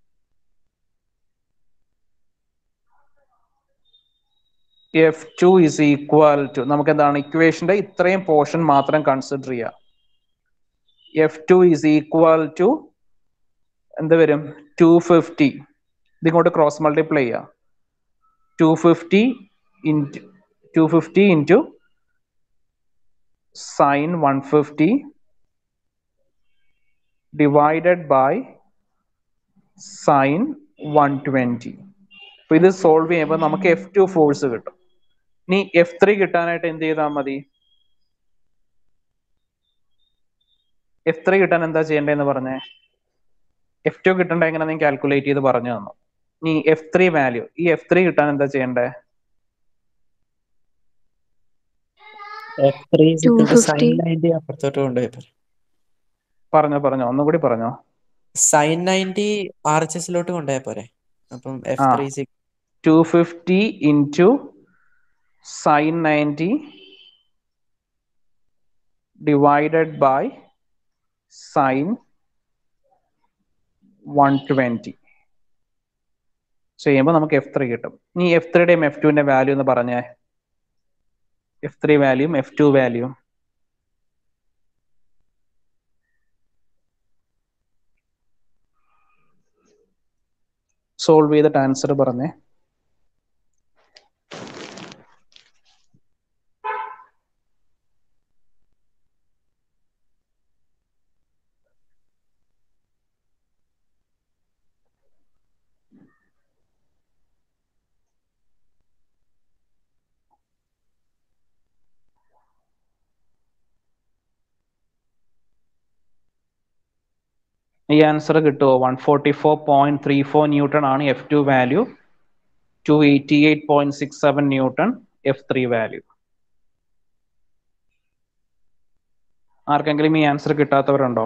F two is equal to നമുക്ക് എന്താണ് ഇക്വേഷന്റെ ഇത്രയും പോർഷൻ മാത്രം കൺസിഡർ ചെയ്യുക F two is equal to എന്ത് വരും ടു ഫിഫ്റ്റി ഇതിങ്ങോട്ട് ക്രോസ് മൾട്ടിപ്ലൈ ചെയ്യുക two fifty into two fifty into sine one fifty divided by sine one twenty അപ്പൊ ഇത് സോൾവ് ചെയ്യുമ്പോൾ നമുക്ക് എഫ് ടു ഫോഴ്സ് കിട്ടും ഇനി എഫ് ത്രീ കിട്ടാനായിട്ട് എന്ത് ചെയ്താൽ മതി എഫ് ത്രീ കിട്ടാൻ എന്താ ചെയ്യേണ്ടതെന്ന് പറഞ്ഞേ എഫ് ടു കിട്ടേണ്ട എങ്ങനെ നീ കാൽക്കുലേറ്റ് ചെയ്ത് പറഞ്ഞു തന്നു ഇനി എഫ് ത്രീ വാല്യൂ ഈ എഫ് ത്രീ കിട്ടാൻ എന്താ ചെയ്യണ്ടേ എഫ് ത്രീ സൈൻ 250. നയൻറ്റി അപ്പുറത്തോട്ട് കൊണ്ടുപോയി പറഞ്ഞോ പറഞ്ഞോ ഒന്നും കൂടി പറഞ്ഞോ സൈൻ നയൻറ്റി ആർ എച്ച് എസിലോട്ട് കൊണ്ടുപോയാൽ പോരെ അപ്പം എഫ് ആ. Three two fifty into sine ninety divided by sine one twenty ചെയ്യുമ്പോൾ നമുക്ക് എഫ് ത്രീ കിട്ടും ഇനി എഫ് ത്രീയുടെയും എഫ് ടുവിന്റെ വാല്യൂ എന്ന് പറഞ്ഞേ എഫ് ത്രീ വാല്യൂം എഫ് ടു വാല്യൂം സോൾവ് ചെയ്തിട്ട് ആൻസർ പറഞ്ഞേ ഈ ആൻസർ കിട്ടുമോ one forty four point three four newton ആണ് F two value two eighty eight point six seven newton F three value ആർക്കെങ്കിലും ഈ ആൻസർ കിട്ടാത്തവരുണ്ടോ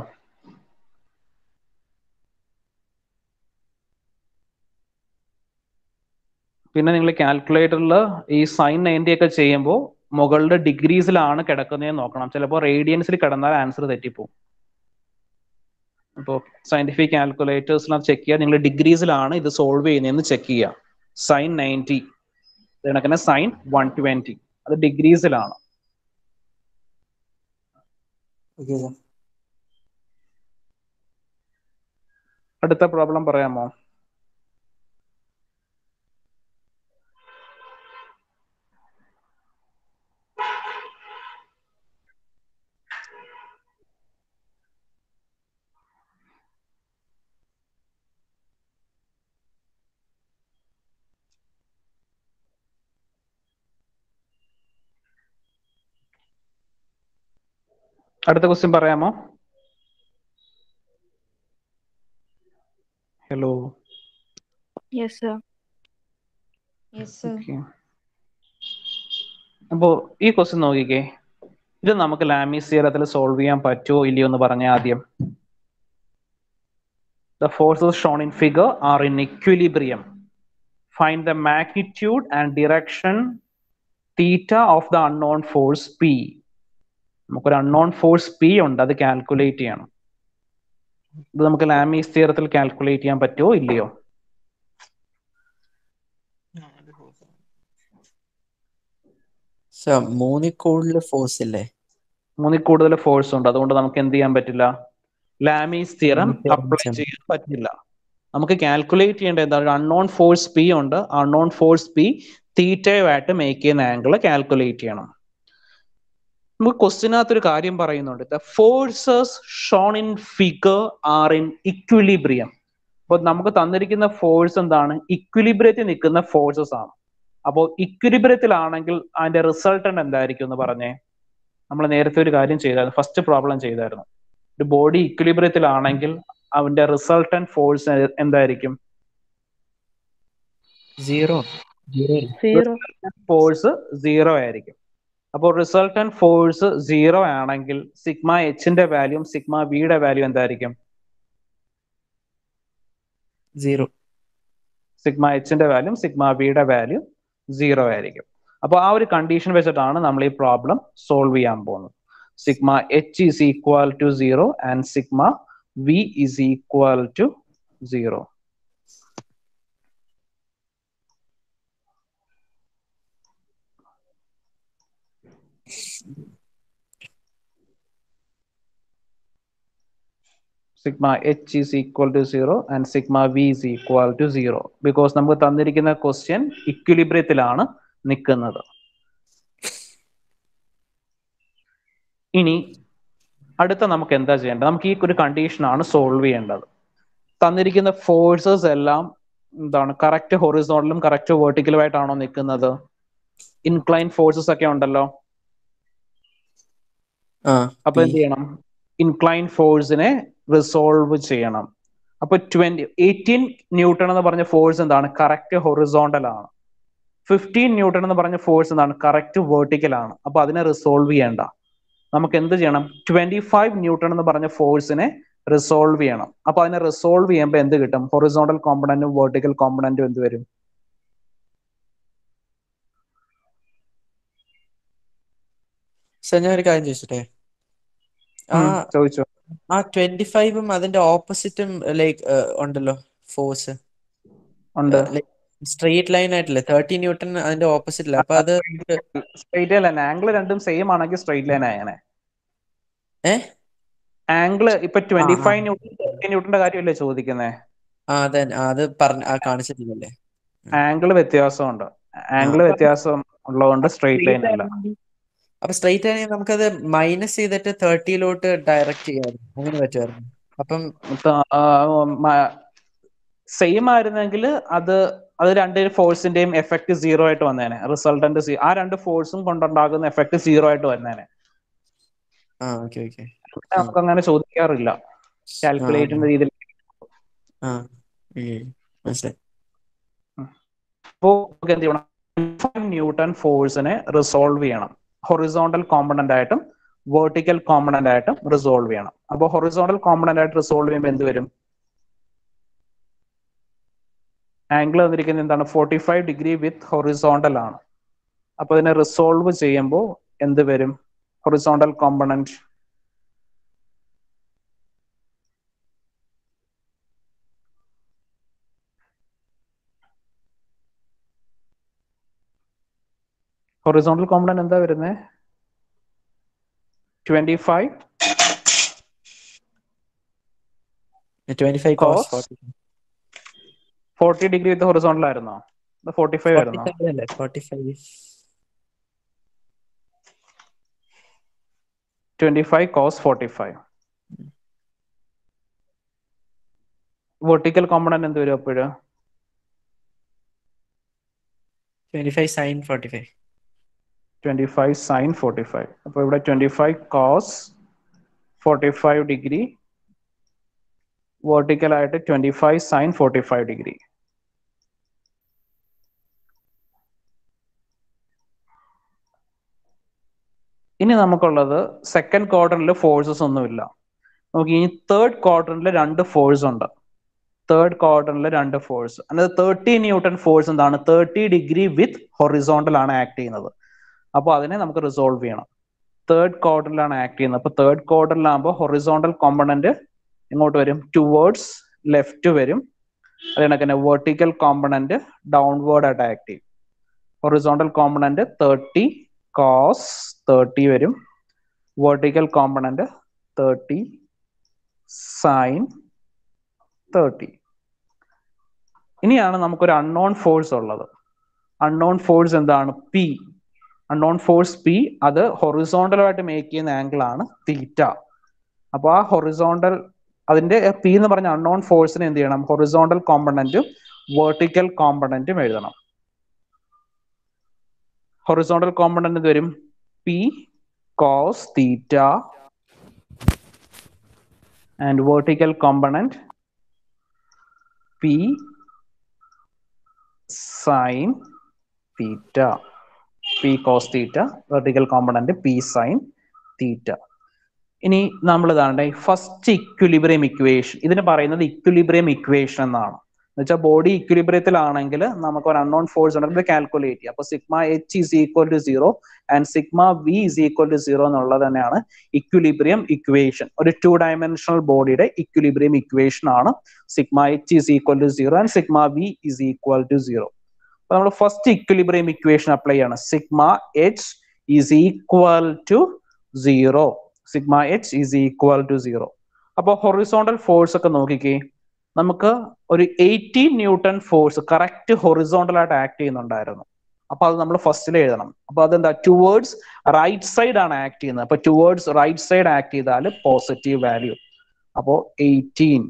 പിന്നെ നിങ്ങൾ കാൽക്കുലേറ്ററിൽ ഈ സൈൻ നയൻറ്റി ഒക്കെ ചെയ്യുമ്പോൾ മുകളുടെ ഡിഗ്രീസിലാണ് കിടക്കുന്നതെന്ന് നോക്കണം ചിലപ്പോൾ റേഡിയൻസിൽ കിടന്നാൽ ആൻസർ തെറ്റിപ്പോവും അപ്പോൾ സയന്റിഫിക് കാൽക്കുലേറ്റേഴ്സിനകത്ത് ചെക്ക് ചെയ്യുക നിങ്ങൾ ഡിഗ്രീസിലാണ് ഇത് സോൾവ് ചെയ്യുന്നതെന്ന് ചെക്ക് ചെയ്യുക സൈൻ നയൻറ്റി കണക്കിന് സൈൻ വൺ ട്വന്റി അത് ഡിഗ്രീസിലാണ് ഓക്കെ സാർ അടുത്ത പ്രോബ്ലം പറയാമോ അടുത്ത ക്വസ്റ്റ്യൻ പറയാമോ hello Yes, sir. Yes, sir. Okay അപ്പോ ഈ ക്വസ്റ്റ്യൻ നോക്കിക്കേ ഇത് നമുക്ക് ലാമീസ് തിയറത്തിൽ സോൾവ് ചെയ്യാൻ പറ്റുമോ ഇല്ലയോ എന്ന് പറഞ്ഞ ആദ്യം the forces shown in figure are in equilibrium find the magnitude and direction theta of the unknown force P നമുക്കൊരു അൺനോൺ ഫോഴ്സ് പി ഉണ്ട് അത് കാൽക്കുലേറ്റ് ചെയ്യണം ഇത് നമുക്ക് ലാമീസ് തിയറത്തിൽ കാൽക്കുലേറ്റ് ചെയ്യാൻ പറ്റുമോ ഇല്ലയോ സോ മൂന്നിൽ കൂടുതൽ ഫോഴ്സ് ഇല്ലേ മൂന്നിൽ കൂടുതൽ ഫോഴ്സ് ഉണ്ട് അതുകൊണ്ട് നമുക്ക് എന്ത് ചെയ്യാൻ പറ്റില്ല Lami's theorem Lamies theorem apply ചെയ്യാൻ ചെയ്യാൻ പറ്റില്ല നമുക്ക് കാൽക്കുലേറ്റ് ചെയ്യേണ്ട എന്താണ് അൺനോൺ ഫോഴ്സ് പി ഉണ്ട് അൺനോൺ ഫോഴ്സ് പി തീറ്റയുമായിട്ട് മേക്ക് ചെയ്യുന്ന ആംഗിൾ കാൽക്കുലേറ്റ് ചെയ്യണം നമുക്ക് ക്വസ്റ്റിനകത്ത് ഒരു കാര്യം പറയുന്നുണ്ട് the forces shown in figure are in equilibrium അപ്പോൾ നമുക്ക് തന്നിരിക്കുന്ന ഫോഴ്സ് എന്താണ് ഇക്വിലിബ്രിയത്തിൽ നിൽക്കുന്ന ഫോഴ്സസ് ആണ് അപ്പോൾ ഇക്വിലിബ്രിയത്തിലാണെങ്കിൽ അതിന്റെ റിസൾട്ടന്റ് എന്തായിരിക്കും എന്ന് പറഞ്ഞേ നമ്മൾ നേരത്തെ ഒരു കാര്യം ചെയ്തായിരുന്നു ഫസ്റ്റ് പ്രോബ്ലം ചെയ്തായിരുന്നു ഒരു ബോഡി ഇക്വിലിബ്രിയത്തിലാണെങ്കിൽ അവന്റെ റിസൾട്ടന്റ് ഫോഴ്സ് എന്തായിരിക്കും zero zero Zero. Force zero ആയിരിക്കും അപ്പോൾ റിസൾട്ടന്റ് ഫോഴ്സ് സീറോ ആണെങ്കിൽ സിഗ്മ എച്ചിന്റെ വാല്യൂ സിഗ്മ വിയുടെ വാല്യൂ എന്തായിരിക്കും സീറോ സിഗ്മ എച്ചിന്റെ വാല്യൂ സിഗ്മ വിയുടെ വാല്യൂ സീറോ ആയിരിക്കും അപ്പോൾ ആ ഒരു കണ്ടീഷൻ വെച്ചിട്ടാണ് നമ്മൾ ഈ പ്രോബ്ലം സോൾവ് ചെയ്യാൻ പോകുന്നത് sigma H is equal to zero and sigma V is equal to zero sigma H is equal to zero and sigma V is equal to zero because നമുക്ക് തന്നിരിക്കുന്ന ക്വസ്റ്റ്യൻ ഇക്വിലിബ്രിയത്തിലാണ് നിൽക്കുന്നത് ഇനി അടുത്ത നമുക്ക് എന്താ ചെയ്യേണ്ടത് നമുക്ക് ഈ ഒരു കണ്ടീഷനാണ് സോൾവ് ചെയ്യേണ്ടത് തന്നിരിക്കുന്ന ഫോഴ്സസ് എല്ലാം എന്താണ് കറക്റ്റ് ഹൊറിസോണിലും കറക്റ്റ് വേർട്ടിക്കലുമായിട്ടാണോ നിൽക്കുന്നത് ഇൻക്ലൈൻ ഫോഴ്സസ് ഒക്കെ ഉണ്ടല്ലോ ആ അപ്പൊ എന്ത് ചെയ്യണം ഇൻക്ലൈൻ ഫോഴ്സിനെ റിസോൾവ് ചെയ്യണം അപ്പൊ ട്വന്റി എയ്റ്റീൻ ന്യൂട്ടൺ എന്ന് പറഞ്ഞ ഫോഴ്സ് എന്താണ് കറക്റ്റ് ഹൊറിസോണ്ടൽ ആണ് ഫിഫ്റ്റീൻ ന്യൂട്ടൺ എന്ന് പറഞ്ഞ ഫോഴ്സ് എന്താണ് കറക്റ്റ് വേർട്ടിക്കൽ ആണ് അപ്പൊ അതിനെ റിസോൾവ് ചെയ്യണ്ട നമുക്ക് എന്ത് ചെയ്യണം ട്വന്റി ഫൈവ് ന്യൂട്ടൺ എന്ന് പറഞ്ഞ ഫോഴ്സിനെ റിസോൾവ് ചെയ്യണം അപ്പൊ അതിനെ റിസോൾവ് ചെയ്യുമ്പോൾ എന്ത് കിട്ടും ഹൊറിസോണ്ടൽ കോമ്പണന്റും വേർട്ടിക്കൽ കോമ്പണന്റും എന്ത് വരും സോ ഞാൻ ഒരു കാര്യം ചോദിച്ചോട്ടെ ആ ഉം, ചോദിച്ചോ ആ ട്വന്റി ഫൈവും അതിന്റെ ഓപ്പോസിറ്റും ലൈക്ക് ഉണ്ടല്ലോ ഫോഴ്സ് ഉണ്ട് സ്ട്രെയിറ്റ് ലൈൻ ആയിട്ടില്ലേ തേർട്ടി ന്യൂട്ടൺ അതിന്റെ ഓപ്പോസിറ്റില്ല അപ്പൊ അത് നമുക്ക് സ്ട്രൈറ്റ് ലൈൻ ആംഗിൾ രണ്ടും സെയിം ആണെങ്കിൽ സ്ട്രൈറ്റ് ലൈൻ ആയനെ ഏ ആംഗിൾ ഇപ്പൊ ട്വന്റി ആ, ആ. ഫൈവ് ന്യൂട്ടൺ തേർട്ടി ന്യൂട്ടന്റെ കാര്യമല്ലേ ചോദിക്കുന്നത് ആ അതെ അത് പറഞ്ഞ ആ കാണിച്ചിട്ടില്ലല്ലേ ആംഗിൾ വ്യത്യാസമുണ്ട് ആംഗിൾ ആ. വ്യത്യാസം ഉള്ളതുകൊണ്ട് സ്ട്രൈറ്റ് ലൈൻ അല്ല അപ്പൊ സ്ട്രെയിറ്റ് ആണെങ്കിൽ നമുക്കത് മൈനസ് ചെയ്തിട്ട് തേർട്ടിയിലോട്ട് ഡയറക്റ്റ് ചെയ്യാമായിരുന്നു അങ്ങനെ പറ്റുമായിരുന്നു അപ്പം സെയിം ആയിരുന്നെങ്കിൽ അത് അത് രണ്ട് ഫോഴ്സിന്റെയും എഫക്ട് സീറോ ആയിട്ട് വന്നേനെ റിസൾട്ടന്റ് ആ രണ്ട് ഫോഴ്സും കൊണ്ടുണ്ടാകുന്ന എഫക്ട് സീറോ ആയിട്ട് വന്നേനെ ആ ഓക്കെ ഓക്കെ നമുക്ക് അങ്ങനെ ചോദിക്കാറില്ല കാൽക്കുലേറ്റ് ചെയ്യുന്ന രീതിയിൽ ആ ഉം, മനസ്സിലായി അപ്പോൾ നമുക്ക് എന്ത് ചെയ്യണം ന്യൂട്ടൺ ഫോഴ്സിനെ റിസോൾവ് ചെയ്യണം ഹൊറിസോണ്ടൽ കോമ്പണന്റ് ആയിട്ടും വേർട്ടിക്കൽ കോമ്പണന്റ് ആയിട്ടും റിസോൾവ് ചെയ്യണം അപ്പോൾ ഹൊറിസോണ്ടൽ കോമ്പണന്റ് ആയിട്ട് റിസോൾവ് ചെയ്യുമ്പോൾ എന്ത് വരും ആംഗിൾ തന്നിരിക്കുന്നത് എന്താണ് forty five degree with horizontal ആണ് അപ്പൊ ഇതിനെ റിസോൾവ് ചെയ്യുമ്പോൾ എന്ത് വരും ഹൊറിസോണ്ടൽ കോമ്പണന്റ് ഹൊറിസോണ്ടൽ കോമ്പണന്റ് എന്താ വരുന്നത് twenty five twenty five Cos? Cos forty degree with horizontal ആയിരുന്നോ ഫോർട്ടി ഫൈവ് ആയിരുന്നോ അല്ലേ forty five twenty five cos forty five vertical component എന്ത് വരും അപ്പോഴ് twenty five sine forty five twenty five sine forty five അപ്പൊ ഇവിടെ twenty five cos forty five degree vertical ആയിട്ട് twenty five sine forty five degree ഇനി നമുക്കുള്ളത് second ക്വാർട്ടറിൽ forces ഒന്നുമില്ല നമുക്ക് ഇനി തേർഡ് ക്വാർട്ടറിൽ രണ്ട് ഫോഴ്സ് ഉണ്ട് തേർഡ് ക്വാർട്ടറിൽ രണ്ട് ഫോഴ്സ് അതായത് തേർട്ടി ന്യൂട്ടൺ ഫോഴ്സ് എന്താണ് തേർട്ടി ഡിഗ്രി വിത്ത് ഹൊറിസോണ്ടൽ ആണ് ആക്ട് ചെയ്യുന്നത് അപ്പോൾ അതിനെ നമുക്ക് റിസോൾവ് ചെയ്യണം തേർഡ് ക്വാർട്ടറിലാണ് ആക്ട് ചെയ്യുന്നത് അപ്പൊ തേർഡ് ക്വാർട്ടറിലാകുമ്പോൾ ഹൊറിസോണ്ടൽ കോമ്പണന്റ് എങ്ങോട്ട് വരും ടുവേർഡ്സ് ലെഫ്റ്റ് വരും അത് കണക്കിന് വെർട്ടിക്കൽ കോമ്പണന്റ് ഡൗൺവേർഡ് ആയിട്ട് ആക്ട് ചെയ്യും horizontal component thirty cos thirty വരും vertical component thirty sine thirty ഇനിയാണ് നമുക്കൊരു അൺനോൺ ഫോഴ്സ് ഉള്ളത് അൺനോൺ ഫോഴ്സ് എന്താണ് പി അൺനോൺ ഫോഴ്സ് പി അത് ഹൊറിസോണ്ടലായിട്ട് മേക്ക് ചെയ്യുന്ന ആംഗിൾ ആണ് തീറ്റ അപ്പൊ ആ ഹൊറിസോണ്ടൽ അതിന്റെ പി എന്ന് പറഞ്ഞ അൺനോൺ ഫോഴ്സിന് എന്ത് ചെയ്യണം ഹൊറിസോണ്ടൽ കോമ്പണന്റും വെർട്ടിക്കൽ കോമ്പണന്റും എഴുതണം ഹൊറിസോണ്ടൽ കോമ്പണന്റ് എന്ത് വരും P cos theta and vertical component P sine theta P cos theta vertical component P sine theta ഇനി നമ്മൾ ഇതാണ്ട് ഫസ്റ്റ് ഇക്വിലിബ്രിയം ഇക്വേഷൻ ഇതിന് പറയുന്നത് ഇക്വിലിബ്രിയം ഇക്വേഷൻ എന്നാണ് എന്നുവെച്ചാൽ ബോഡി ഇക്വിലിബ്രിയത്തിലാണെങ്കിൽ നമുക്ക് ഒരു അൺനോൺ ഫോഴ്സ് ഉണ്ടെങ്കിൽ കാൽക്കുലേറ്റ് ചെയ്യാം അപ്പൊ sigma H is equal to zero and sigma V is equal to zero എന്നുള്ളത് തന്നെയാണ് ഇക്വിലിബ്രിയം ഇക്വേഷൻ ഒരു ടു ഡയമെൻഷണൽ ബോഡിയുടെ ഇക്വിലിബ്രിയം ഇക്വേഷൻ ആണ് sigma H is equal to zero and sigma V is equal to zero അപ്പൊ നമ്മൾ first equilibrium equation apply ചെയ്യണം sigma H is equal to zero sigma H is equal to zero അപ്പോൾ horizontal force ഒക്കെ നോക്കിക്കേ നമുക്ക് ഒരു eighteen newton force correct horizontal ആയിട്ട് act ചെയ്യുന്നുണ്ടായിരുന്നു അപ്പൊ അത് നമ്മൾ ഫസ്റ്റിൽ എഴുതണം അപ്പൊ അതെന്താ ടുവേർഡ്സ് റൈറ്റ് സൈഡ് ആണ് ആക്ട് ചെയ്യുന്നത് അപ്പൊ ടുവേർഡ്സ് റൈറ്റ് സൈഡ് ആക്ട് ചെയ്താൽ പോസിറ്റീവ് വാല്യൂ അപ്പോ എയ്റ്റീൻ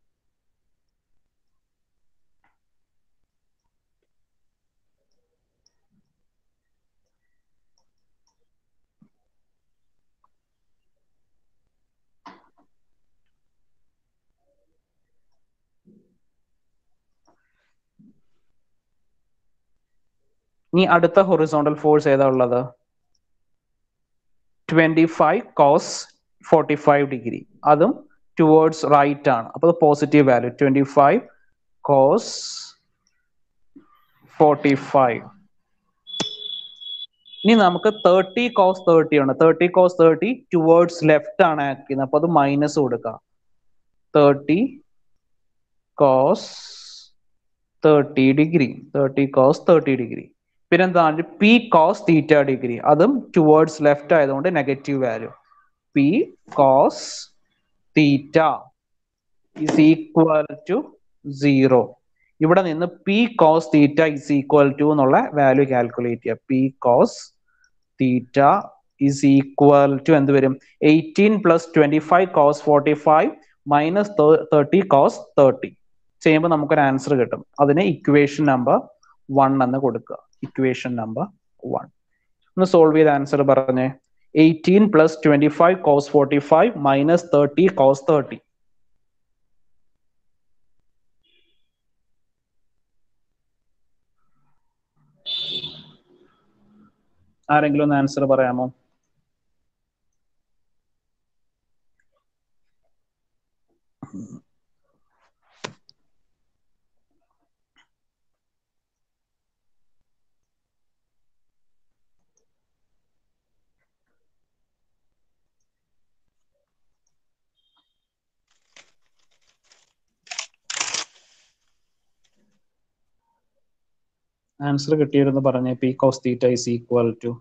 ഇനി അടുത്ത ഹൊറിസോണ്ടൽ ഫോഴ്സ് ഏതാ ഉള്ളത് twenty five cos forty five degree അതും ടുവേർഡ്സ് റൈറ്റ് ആണ് അപ്പൊ positive value twenty five cos forty five ഇനി നമുക്ക് തേർട്ടി കോസ് തേർട്ടി ഉണ്ട് thirty cos thirty towards left ആണ് ആക്ട് ചെയ്യുന്നത് അപ്പൊ അത് മൈനസ് കൊടുക്കുക thirty cos thirty degree thirty cos thirty degree പിന്നെന്താണ് പി കോസ് തീറ്റ ഡിഗ്രി അതും ടുവേർഡ്സ് ലെഫ്റ്റ് ആയതുകൊണ്ട് negative value P cos theta is equal to zero ഇവിടെ നിന്ന് P cos theta is equal to എന്നുള്ള വാല്യൂ കാൽക്കുലേറ്റ് ചെയ്യുക P cos theta is equal to എന്ത് വരും eighteen plus twenty five cos forty five minus thirty cos thirty ചെയ്യുമ്പോൾ നമുക്കൊരു answer കിട്ടും അതിന് ഇക്വേഷൻ നമ്പർ വൺ എന്ന് കൊടുക്കുക ഇക്വേഷൻ നമ്പർ വൺ ഒന്ന് സോൾവ് ചെയ്ത ആൻസർ പറഞ്ഞേ eighteen plus twenty five cos forty five minus thirty cos thirty ആരെങ്കിലും ഒന്ന് ആൻസർ പറയാമോ ആൻസർ കിട്ടിയിരുന്നു പറഞ്ഞേ P cos theta is equal to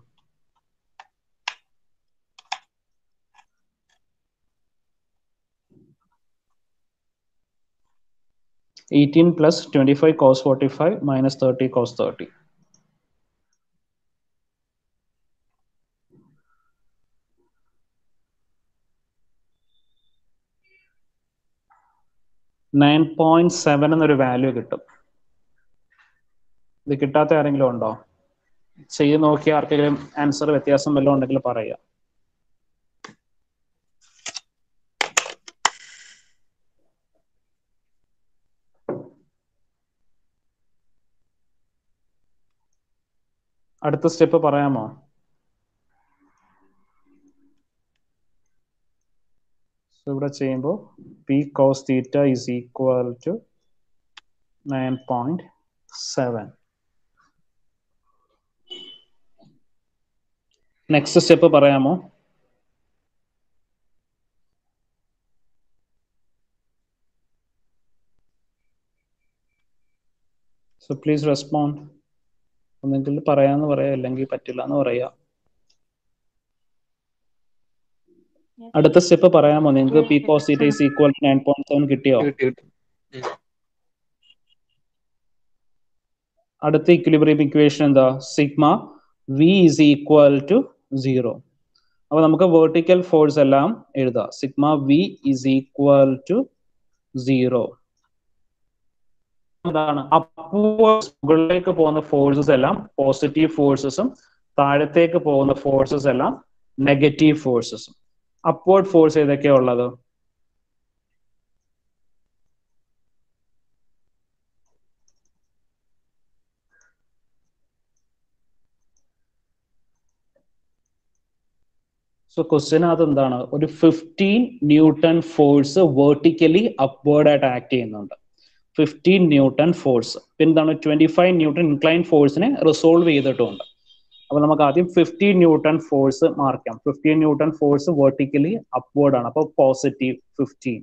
eighteen plus twenty five cos forty five minus thirty cos thirty nine point seven എന്നൊരു value കിട്ടും ഇത് കിട്ടാത്ത ആരെങ്കിലും ഉണ്ടോ ചെയ്ത് നോക്കിയ ആർക്കെങ്കിലും ആൻസർ വ്യത്യാസം വല്ലതും ഉണ്ടെങ്കിൽ പറയാം അടുത്ത സ്റ്റെപ്പ് പറയാമോ സോ ഇവിടെ ചെയ്യുമ്പോൾ P cos theta is equal to nine point seven next step പറയാമോ സോ പ്ലീസ് റെസ്പോണ്ട് ഒന്നെങ്കിൽ പറയാന്ന് പറയാ അല്ലെങ്കിൽ പറ്റില്ല എന്ന് പറയാ അടുത്ത സ്റ്റെപ്പ് പറയാമോ നിങ്ങൾക്ക് P positive is equal nine point seven കിട്ടിയോ കിട്ടി കിട്ടി അടുത്ത ഇക്വിലിബ്രിയം ഇക്വേഷൻ എന്താ sigma V is equal to zero അപ്പൊ നമുക്ക് വെർട്ടിക്കൽ ഫോഴ്സ് എല്ലാം എഴുതാം sigma V is equal to zero എന്താണ് അപ്വേർഡ്സ് മുകളിലേക്ക് പോകുന്ന ഫോഴ്സസ് എല്ലാം പോസിറ്റീവ് ഫോഴ്സസും താഴത്തേക്ക് പോകുന്ന ഫോഴ്സസ് എല്ലാം നെഗറ്റീവ് ഫോഴ്സസും അപ്വേർഡ് ഫോഴ്സ് ഏതൊക്കെയാ ഉള്ളത് സോ ക്വസ്റ്റ്യനകത്ത് എന്താണ് ഒരു fifteen newton force vertically upward ആയിട്ട് ആക്ട് ചെയ്യുന്നുണ്ട് ഫിഫ്റ്റീൻ ന്യൂട്ടൺ ഫോഴ്സ് പിന്നെ എന്താണ് ട്വന്റി ഫൈവ് ന്യൂട്ടൺ ഇൻക്ലൈൻ ഫോഴ്സിനെ റിസോൾവ് ചെയ്തിട്ടുണ്ട് അപ്പൊ നമുക്ക് ആദ്യം ഫിഫ്റ്റീൻ ന്യൂട്ടൺ ഫോഴ്സ് മാർക്ക് ചെയ്യാം fifteen newton force vertically upward ആണ് അപ്പൊ പോസിറ്റീവ് ഫിഫ്റ്റീൻ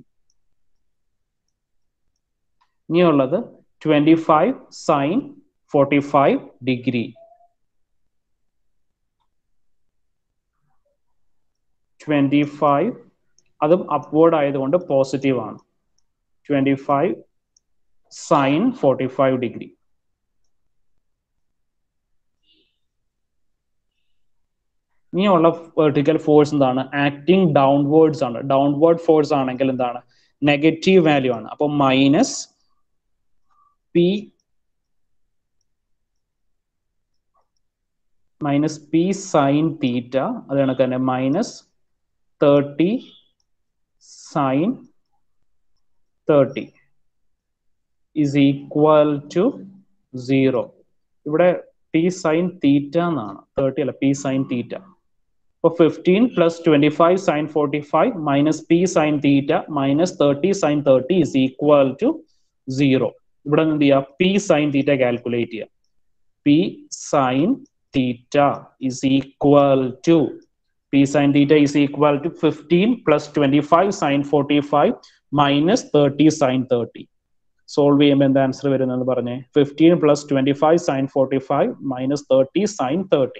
ഇനിയുള്ളത് twenty five sine forty five degree twenty five അതും അപ്വേർഡ് ആയതുകൊണ്ട് പോസിറ്റീവ് ആണ് twenty five sine forty five degree ഇനിയുള്ള വെർട്ടിക്കൽ ഫോഴ്സ് എന്താണ് ആക്ടിങ് ഡൗൺവേർഡ്സ് ആണ് ഡൗൺവേർഡ് ഫോഴ്സ് ആണെങ്കിൽ എന്താണ് നെഗറ്റീവ് വാല്യൂ ആണ് അപ്പൊ minus P minus P sine theta അത് കണക്ക് തന്നെ minus thirty sine thirty is equal to zero ഇവിടെ പി സൈൻ തീറ്റ എന്നാണ് തേർട്ടി അല്ല പി സൈൻ തീറ്റ അപ്പൊ fifteen plus twenty five sine forty five minus P sine theta minus thirty sine thirty is equal to zero ഇവിടെ എന്ത് ചെയ്യുക P sine theta calculate ചെയ്യുക P sine theta is equal to P sine theta is equal to fifteen plus twenty five sine forty five minus thirty sine thirty solve ചെയ്യുമ്പോൾ എന്താ answer വരുന്നത് പറഞ്ഞേ fifteen plus twenty five sine forty five minus thirty sine thirty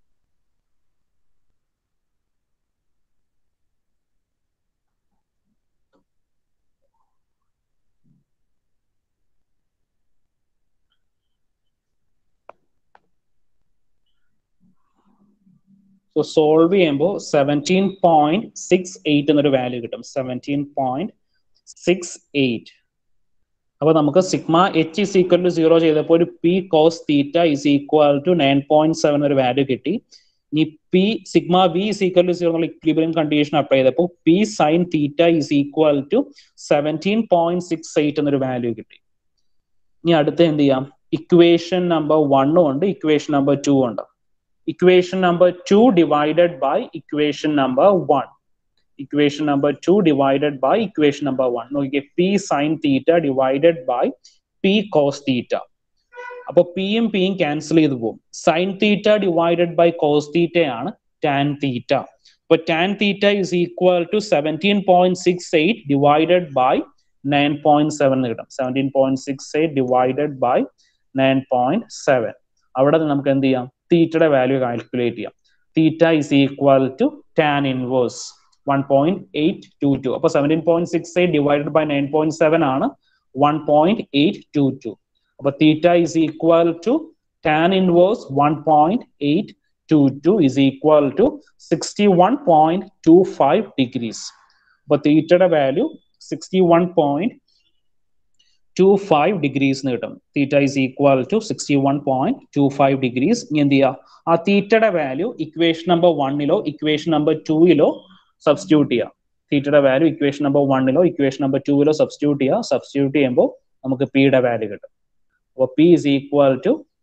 so solve ചെയ്യുമ്പോൾ seventeen point six eight എന്നൊരു value കിട്ടും seventeen point six eight അപ്പൊ നമുക്ക് sigma H is equal to zero ചെയ്തപ്പോൾ ഒരു P cos theta is equal to nine point seven ഒരു value കിട്ടി ഇനി P sigma V is equal to zero എന്നുള്ള ഇക്വിലിബ്രിയം കണ്ടീഷൻ അപ്ലൈ ചെയ്തപ്പോൾ P sine theta is equal to seventeen point six eight എന്നൊരു value കിട്ടി ഇനി അടുത്ത എന്ത് ചെയ്യാം ഇക്വേഷൻ നമ്പർ വണ്ണും ഉണ്ട് ഇക്വേഷൻ നമ്പർ ടു ഉണ്ട് equation number 2 divided by equation number 1 equation number 2 divided by equation number 1 നോക്കിയേ p sin theta divided by p cos theta അപ്പൊ പിയും പിയും ക്യാൻസൽ ചെയ്തു പോകും sine theta divided by cos theta ആണ് ടാൻ തീറ്റ അപ്പൊ tan theta is equal to seventeen point six eight divided by nine point seven എന്ന് കിട്ടും seventeen point six eight divided by nine point seven അവിടെ നിന്ന് നമുക്ക് എന്ത് ചെയ്യാം തീറ്റയുടെ വാല്യൂ കാൽക്കുലേറ്റ് ചെയ്യാം theta is equal to tan inverse one point eight two two അപ്പൊ seventeen point six eight divided by nine point seven ആണ് one point eight two two അപ്പൊ theta is equal to tan inverse one point eight two two is equal to sixty one point two five degrees അപ്പൊ തീറ്റയുടെ value sixty one point two five degrees എന്ന് കിട്ടും theta is equal to sixty one point two five degrees ഇനി എന്ത് ചെയ്യുക ആ തീറ്റയുടെ value equation number വണ്ണിലോ ഇക്വേഷൻ നമ്പർ ടൂയിലോ സബ്സ്റ്റിറ്റ്യൂട്ട് ചെയ്യുക തീറ്റയുടെ വാല്യൂ ഇക്വേഷൻ നമ്പർ വണ്ണിലോ ഇക്വേഷൻ നമ്പർ ടൂയിലോ സബ്സ്റ്റിറ്റ്യൂട്ട് ചെയ്യുക സബ്സ്റ്റിറ്റ്യൂട്ട് ചെയ്യുമ്പോൾ നമുക്ക് പിയുടെ വാല്യൂ കിട്ടും അപ്പോൾ P is equal to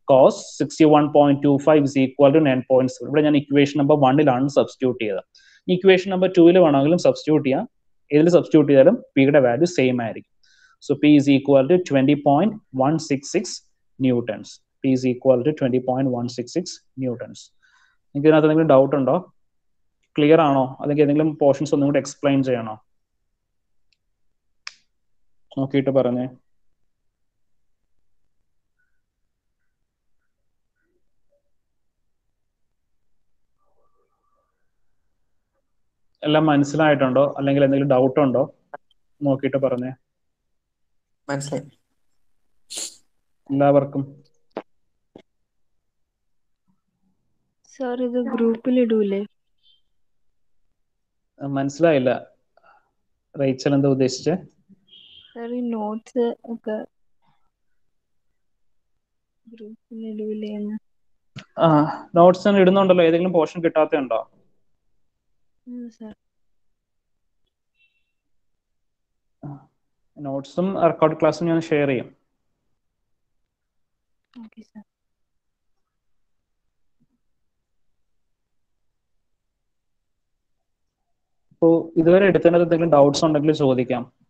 cos sixty one point two five is equal to nine point seven ഇവിടെ ഞാൻ ഇക്വേഷൻ നമ്പർ വണ്ണിലാണ് സബ്സ്റ്റിറ്റ്യൂട്ട് ചെയ്തത് ഇക്വേഷൻ നമ്പർ ടൂവിൽ വേണമെങ്കിലും സബ്സ്റ്റിറ്റ്യൂട്ട് ചെയ്യാം ഏതിൽ സബ്സ്റ്റിറ്റ്യൂട്ട് ചെയ്താലും പിയുടെ വാല്യൂ സെയിം ആയിരിക്കും so P is equal to 20.166 newtons p is equal to 20.166 newtons നിങ്ങൾക്ക് ഇതിനകത്ത് എന്തെങ്കിലും ഡൗട്ട് ഉണ്ടോ ക്ലിയർ ആണോ അല്ലെങ്കിൽ ഏതെങ്കിലും പോർഷൻസ് ഒന്നും കൂടി എക്സ്പ്ലെയിൻ ചെയ്യണോ നോക്കിയിട്ട് പറഞ്ഞേ എല്ലാം മനസ്സിലായിട്ടുണ്ടോ അല്ലെങ്കിൽ എന്തെങ്കിലും ഡൗട്ട് ഉണ്ടോ നോക്കിയിട്ട് പറഞ്ഞേ മനസ്സിലായി എല്ലാവർക്കും സാർ ഇത് ഗ്രൂപ്പിൽ ഇടൂലേ അഹ് മനസ്സിലായില്ല റേച്ചൽ എന്താ ഉദ്ദേശിച്ചേ സാർ ഈ നോട്ട്സ് ഒക്കെ ഗ്രൂപ്പിൽ ഇടൂലേ എന്ന് ആ നോട്ട്സ് ഇടുന്നുണ്ടല്ലോ ഏതെങ്കിലും പോർഷൻ കിട്ടാത്തതുണ്ടോ സാർ നോട്ട്സും റെക്കോർഡ് ക്ലാസ്സും ഞാൻ ഷെയർ ചെയ്യും ഓക്കെ സാർ അപ്പോൾ ഇതുവരെ എടുത്തതിനകത്ത് എന്തെങ്കിലും ഡൗട്ട്സ് ഉണ്ടെങ്കിൽ ചോദിക്കാം